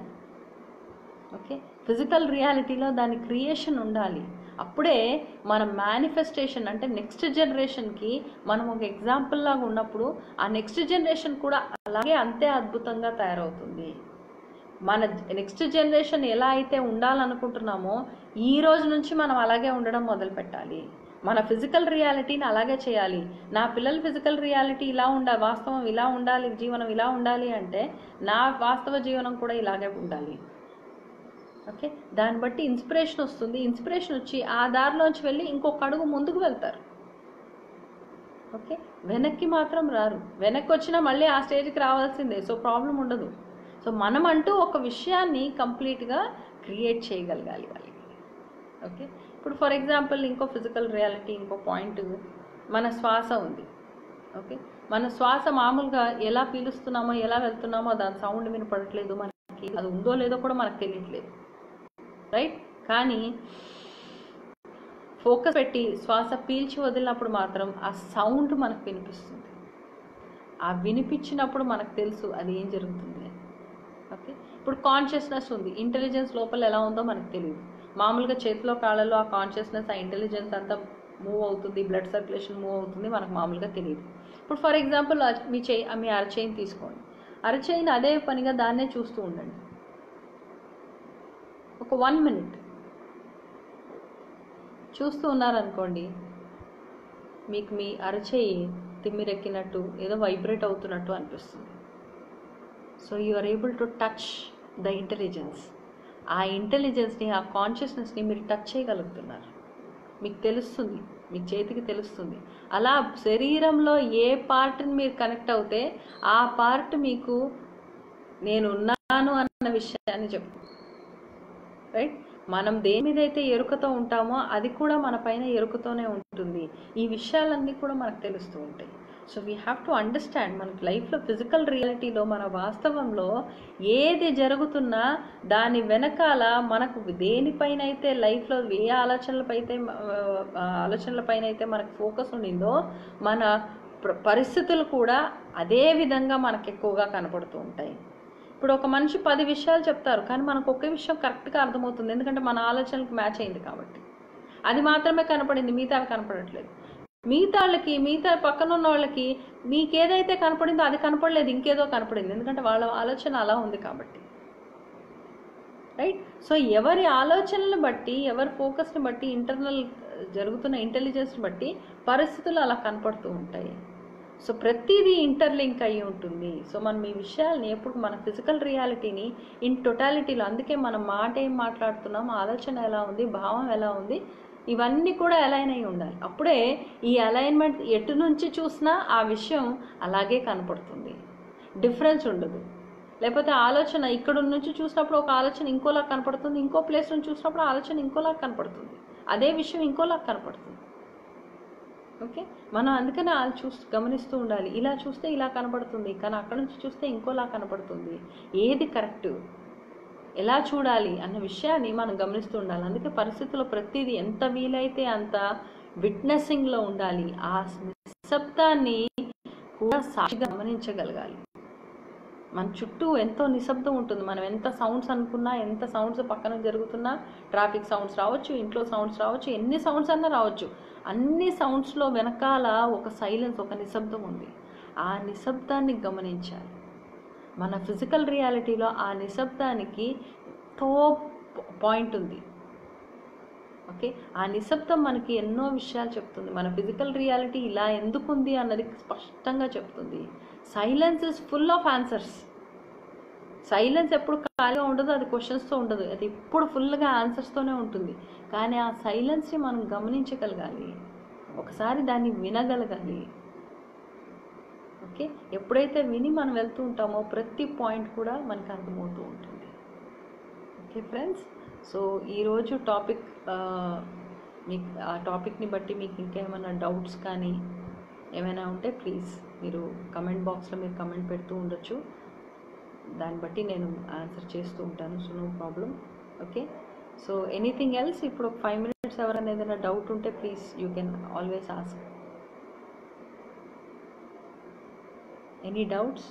ఓకే ఫిజికల్ రియాలిటీలో దాని క్రియేషన్ ఉండాలి అప్పుడే మన మేనిఫెస్టేషన్ అంటే నెక్స్ట్ జనరేషన్కి మనం ఒక ఎగ్జాంపుల్ లాగా ఉన్నప్పుడు ఆ నెక్స్ట్ జనరేషన్ కూడా అలాగే అంతే అద్భుతంగా తయారవుతుంది మన నెక్స్ట్ జనరేషన్ ఎలా అయితే ఉండాలనుకుంటున్నామో ఈ రోజు నుంచి మనం అలాగే ఉండడం మొదలు పెట్టాలి మన ఫిజికల్ రియాలిటీని అలాగే చేయాలి నా పిల్లల ఫిజికల్ రియాలిటీ ఇలా ఉండాలి వాస్తవం ఇలా ఉండాలి జీవనం ఇలా ఉండాలి అంటే నా వాస్తవ జీవనం కూడా ఇలాగే ఉండాలి ఓకే దాన్ని బట్టి ఇన్స్పిరేషన్ వస్తుంది ఇన్స్పిరేషన్ వచ్చి ఆ దారిలోంచి వెళ్ళి ఇంకొక అడుగు ముందుకు వెళ్తారు ఓకే వెనక్కి మాత్రం రారు వెనక్కి వచ్చినా మళ్ళీ ఆ స్టేజ్కి రావాల్సిందే సో ప్రాబ్లం ఉండదు సో మనం అంటూ ఒక విషయాన్ని కంప్లీట్గా క్రియేట్ చేయగలగాలి వాళ్ళకి ఓకే ఇప్పుడు ఫర్ ఎగ్జాంపుల్ ఇంకో ఫిజికల్ రియాలిటీ ఇంకో పాయింట్ మన శ్వాస ఉంది ఓకే మన శ్వాస మామూలుగా ఎలా పీలుస్తున్నామో ఎలా వెళ్తున్నామో దాని సౌండ్ వినపడట్లేదు మనకి అది ఉందో లేదో కూడా మనకు తెలియట్లేదు రైట్ కానీ ఫోకస్ పెట్టి శ్వాస పీల్చి వదిలినప్పుడు మాత్రం ఆ సౌండ్ మనకు వినిపిస్తుంది ఆ వినిపించినప్పుడు మనకు తెలుసు అది ఏం జరుగుతుంది అని. ఓకే ఇప్పుడు కాన్షియస్నెస్ ఉంది ఇంటెలిజెన్స్ లోపల ఎలా ఉందో మనకు తెలియదు మామూలుగా చేతిలో కాళ్ళలో ఆ కాన్షియస్నెస్ ఆ ఇంటెలిజెన్స్ అంతా మూవ్ అవుతుంది బ్లడ్ సర్క్యులేషన్ మూవ్ అవుతుంది మనకు మామూలుగా తెలియదు ఇప్పుడు ఫర్ ఎగ్జాంపుల్ మీ చేయి మీ అరచేయిని తీసుకోండి అరచేయిని అదే పనిగా దాన్నే చూస్తూ ఉండండి ఒక వన్ మినిట్ చూస్తూ ఉన్నారనుకోండి మీకు మీ అరచేయి తిమ్మిరెక్కినట్టు ఏదో వైబ్రేట్ అవుతున్నట్టు అనిపిస్తుంది so you are able to touch the intelligence ఆ ఇంటెలిజెన్స్ని ఆ కాన్షియస్నెస్ని మీరు టచ్ చేయగలుగుతున్నారు మీకు తెలుస్తుంది మీ చేతికి తెలుస్తుంది అలా శరీరంలో ఏ పార్ట్ని మీరు కనెక్ట్ అవుతే ఆ పార్ట్ మీకు నేను ఉన్నాను అన్న విషయాన్ని చెప్పు రైట్ మనం దేని మీద అయితే ఎరుకతో ఉంటామో అది కూడా మన పైన ఎరుకతోనే ఉంటుంది ఈ విషయాలన్నీ కూడా మనకు తెలుస్తూ ఉంటాయి so we have to understand మనకి లైఫ్లో ఫిజికల్ రియాలిటీలో మన వాస్తవంలో ఏది జరుగుతున్నా దాని వెనకాల మనకు దేనిపైన అయితే లైఫ్లో ఏ ఆలోచనలపైతే ఆ, ఆలోచనలపైన అయితే మనకు ఫోకస్ ఉండిందో మన ప్ర- పరిస్థితులు కూడా అదే విధంగా మనకు ఎక్కువగా కనపడుతూ ఉంటాయి ఇప్పుడు ఒక మనిషి పది విషయాలు చెప్తారు కానీ మనకు ఒకే విషయం కరెక్ట్గా అర్థమవుతుంది ఎందుకంటే మన ఆలోచనలకు మ్యాచ్ అయింది కాబట్టి అది మాత్రమే కనపడింది మిగతా కనపడట్లేదు మిగతా వాళ్ళకి మిగతా పక్కన ఉన్న వాళ్ళకి మీకు ఏదైతే కనపడిందో అది కనపడలేదు ఇంకేదో కనపడింది ఎందుకంటే వాళ్ళ ఆలోచన అలా ఉంది కాబట్టి రైట్ సో ఎవరి ఆలోచనలు బట్టి ఎవరి ఫోకస్ని బట్టి ఇంటర్నల్ జరుగుతున్న ఇంటెలిజెన్స్ని బట్టి పరిస్థితులు అలా కనపడుతూ ఉంటాయి సో ప్రతిదీ ఇంటర్లింక్ అయి ఉంటుంది సో మనం ఈ విషయాల్ని ఎప్పుడు మన ఫిజికల్ రియాలిటీని ఇన్ టొటాలిటీలో అందుకే మనం మాట ఏం మాట్లాడుతున్నాం ఆలోచన ఎలా ఉంది భావం ఎలా ఉంది ఇవన్నీ కూడా అలైన్ అయి ఉండాలి అప్పుడే ఈ అలైన్మెంట్ ఎటు నుంచి చూసినా ఆ విషయం అలాగే కనపడుతుంది డిఫరెన్స్ ఉండదు లేకపోతే ఆలోచన ఇక్కడ నుంచి చూసినప్పుడు ఒక ఆలోచన ఇంకోలా కనపడుతుంది ఇంకో ప్లేస్ నుంచి చూసినప్పుడు ఆలోచన ఇంకోలా కనపడుతుంది అదే విషయం ఇంకోలా కనపడుతుంది ఓకే మనం అందుకనే వాళ్ళు చూస్తూ గమనిస్తూ ఉండాలి ఇలా చూస్తే ఇలా కనపడుతుంది కానీ అక్కడ నుంచి చూస్తే ఇంకోలా కనపడుతుంది ఏది కరెక్ట్ ఎలా చూడాలి అన్న విషయాన్ని మనం గమనిస్తూ ఉండాలి అందుకే పరిస్థితుల్లో ప్రతిదీ ఎంత వీలైతే అంత విట్నెసింగ్లో ఉండాలి ఆ నిశ్శబ్దాన్ని కూడా సాక్షిగా గమనించగలగాలి మన చుట్టూ ఎంతో నిశ్శబ్దం ఉంటుంది మనం ఎంత సౌండ్స్ అనుకున్నా ఎంత సౌండ్స్ పక్కన జరుగుతున్నా ట్రాఫిక్ సౌండ్స్ రావచ్చు ఇంట్లో సౌండ్స్ రావచ్చు ఎన్ని సౌండ్స్ అన్నా రావచ్చు అన్ని సౌండ్స్లో వెనకాల ఒక సైలెన్స్ ఒక నిశ్శబ్దం ఉంది ఆ నిశ్శబ్దాన్ని గమనించాలి మన ఫిజికల్ రియాలిటీలో ఆ నిశ్శబ్దానికి తో పాయింట్ ఉంది ఓకే ఆ నిశ్శబ్దం మనకి ఎన్నో విషయాలు చెప్తుంది మన ఫిజికల్ రియాలిటీ ఇలా ఎందుకుంది అన్నది స్పష్టంగా చెప్తుంది silence is full of answers silence ఎప్పుడు ఖాళీగా ఉండదు అది క్వశ్చన్స్తో ఉండదు అది ఎప్పుడు ఫుల్గా ఆన్సర్స్తోనే ఉంటుంది కానీ ఆ సైలెన్స్ని మనం గమనించగలగాలి ఒకసారి దాన్ని వినగలగాలి ఓకే ఎప్పుడైతే విని మనం వెళ్తూ ఉంటామో ప్రతి పాయింట్ కూడా మనకు అర్థమవుతూ ఉంటుంది ఓకే ఫ్రెండ్స్ సో ఈరోజు టాపిక్ మీకు ఆ టాపిక్ని బట్టి మీకు ఇంకేమైనా డౌట్స్ కానీ ఏమైనా ఉంటే ప్లీజ్ మీరు కమెంట్ బాక్స్లో మీరు కమెంట్ పెడుతూ ఉండొచ్చు దాన్ని బట్టి నేను ఆన్సర్ చేస్తూ ఉంటాను so no problem okay so anything else ఇప్పుడు ఒక ఫైవ్ మినిట్స్ ఎవరైనా ఏదైనా డౌట్ ఉంటే please you can always ask any doubts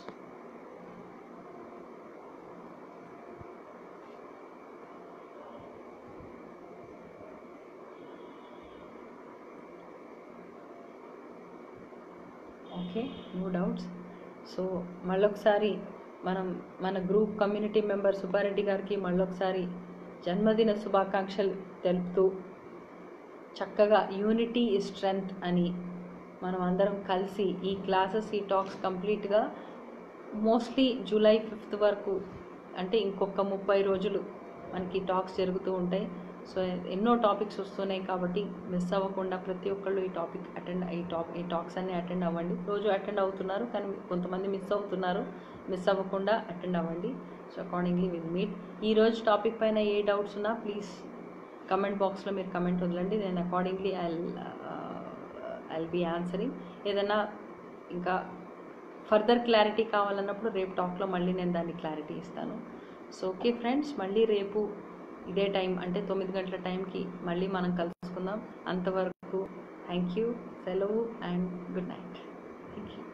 okay no doubts so మళ్ళొకసారి మనం మన గ్రూప్ కమ్యూనిటీ మెంబర్ సుబ్బారెడ్డి గారికి మళ్ళొకసారి జన్మదిన శుభాకాంక్షలు తెలుపుతూ చక్కగా యూనిటీ ఈ స్ట్రెంగ్త్ అని మనం అందరం కలిసి ఈ క్లాసెస్ ఈ టాక్స్ కంప్లీట్గా మోస్ట్లీ జూలై ఫిఫ్త్ వరకు అంటే ఇంకొక ముప్పై రోజులు మనకి టాక్స్ జరుగుతూ ఉంటాయి సో ఎన్నో టాపిక్స్ వస్తున్నాయి కాబట్టి మిస్ అవ్వకుండా ప్రతి ఒక్కళ్ళు ఈ టాపిక్ అటెండ్ ఈ టాప్ ఈ టాక్స్ అన్ని అటెండ్ అవ్వండి రోజు అటెండ్ అవుతున్నారు కానీ కొంతమంది మిస్ అవుతున్నారు మిస్ అవ్వకుండా అటెండ్ అవ్వండి సో అకార్డింగ్లీ విల్ మీట్ ఈ రోజు టాపిక్ పైన ఏ డౌట్స్ ఉన్నా ప్లీజ్ కమెంట్ బాక్స్లో మీరు కమెంట్ వదలండి నేను accordingly I I'll be answering ఏదైనా ఇంకా ఫర్దర్ క్లారిటీ కావాలన్నప్పుడు రేపు టాక్లో మళ్ళీ నేను దాన్ని క్లారిటీ ఇస్తాను సో ఓకే ఫ్రెండ్స్ మళ్ళీ రేపు ఇదే టైం అంటే తొమ్మిది గంటల టైంకి మళ్ళీ మనం కలుసుకుందాం అంతవరకు థ్యాంక్ యూ సెలవు and good night thank you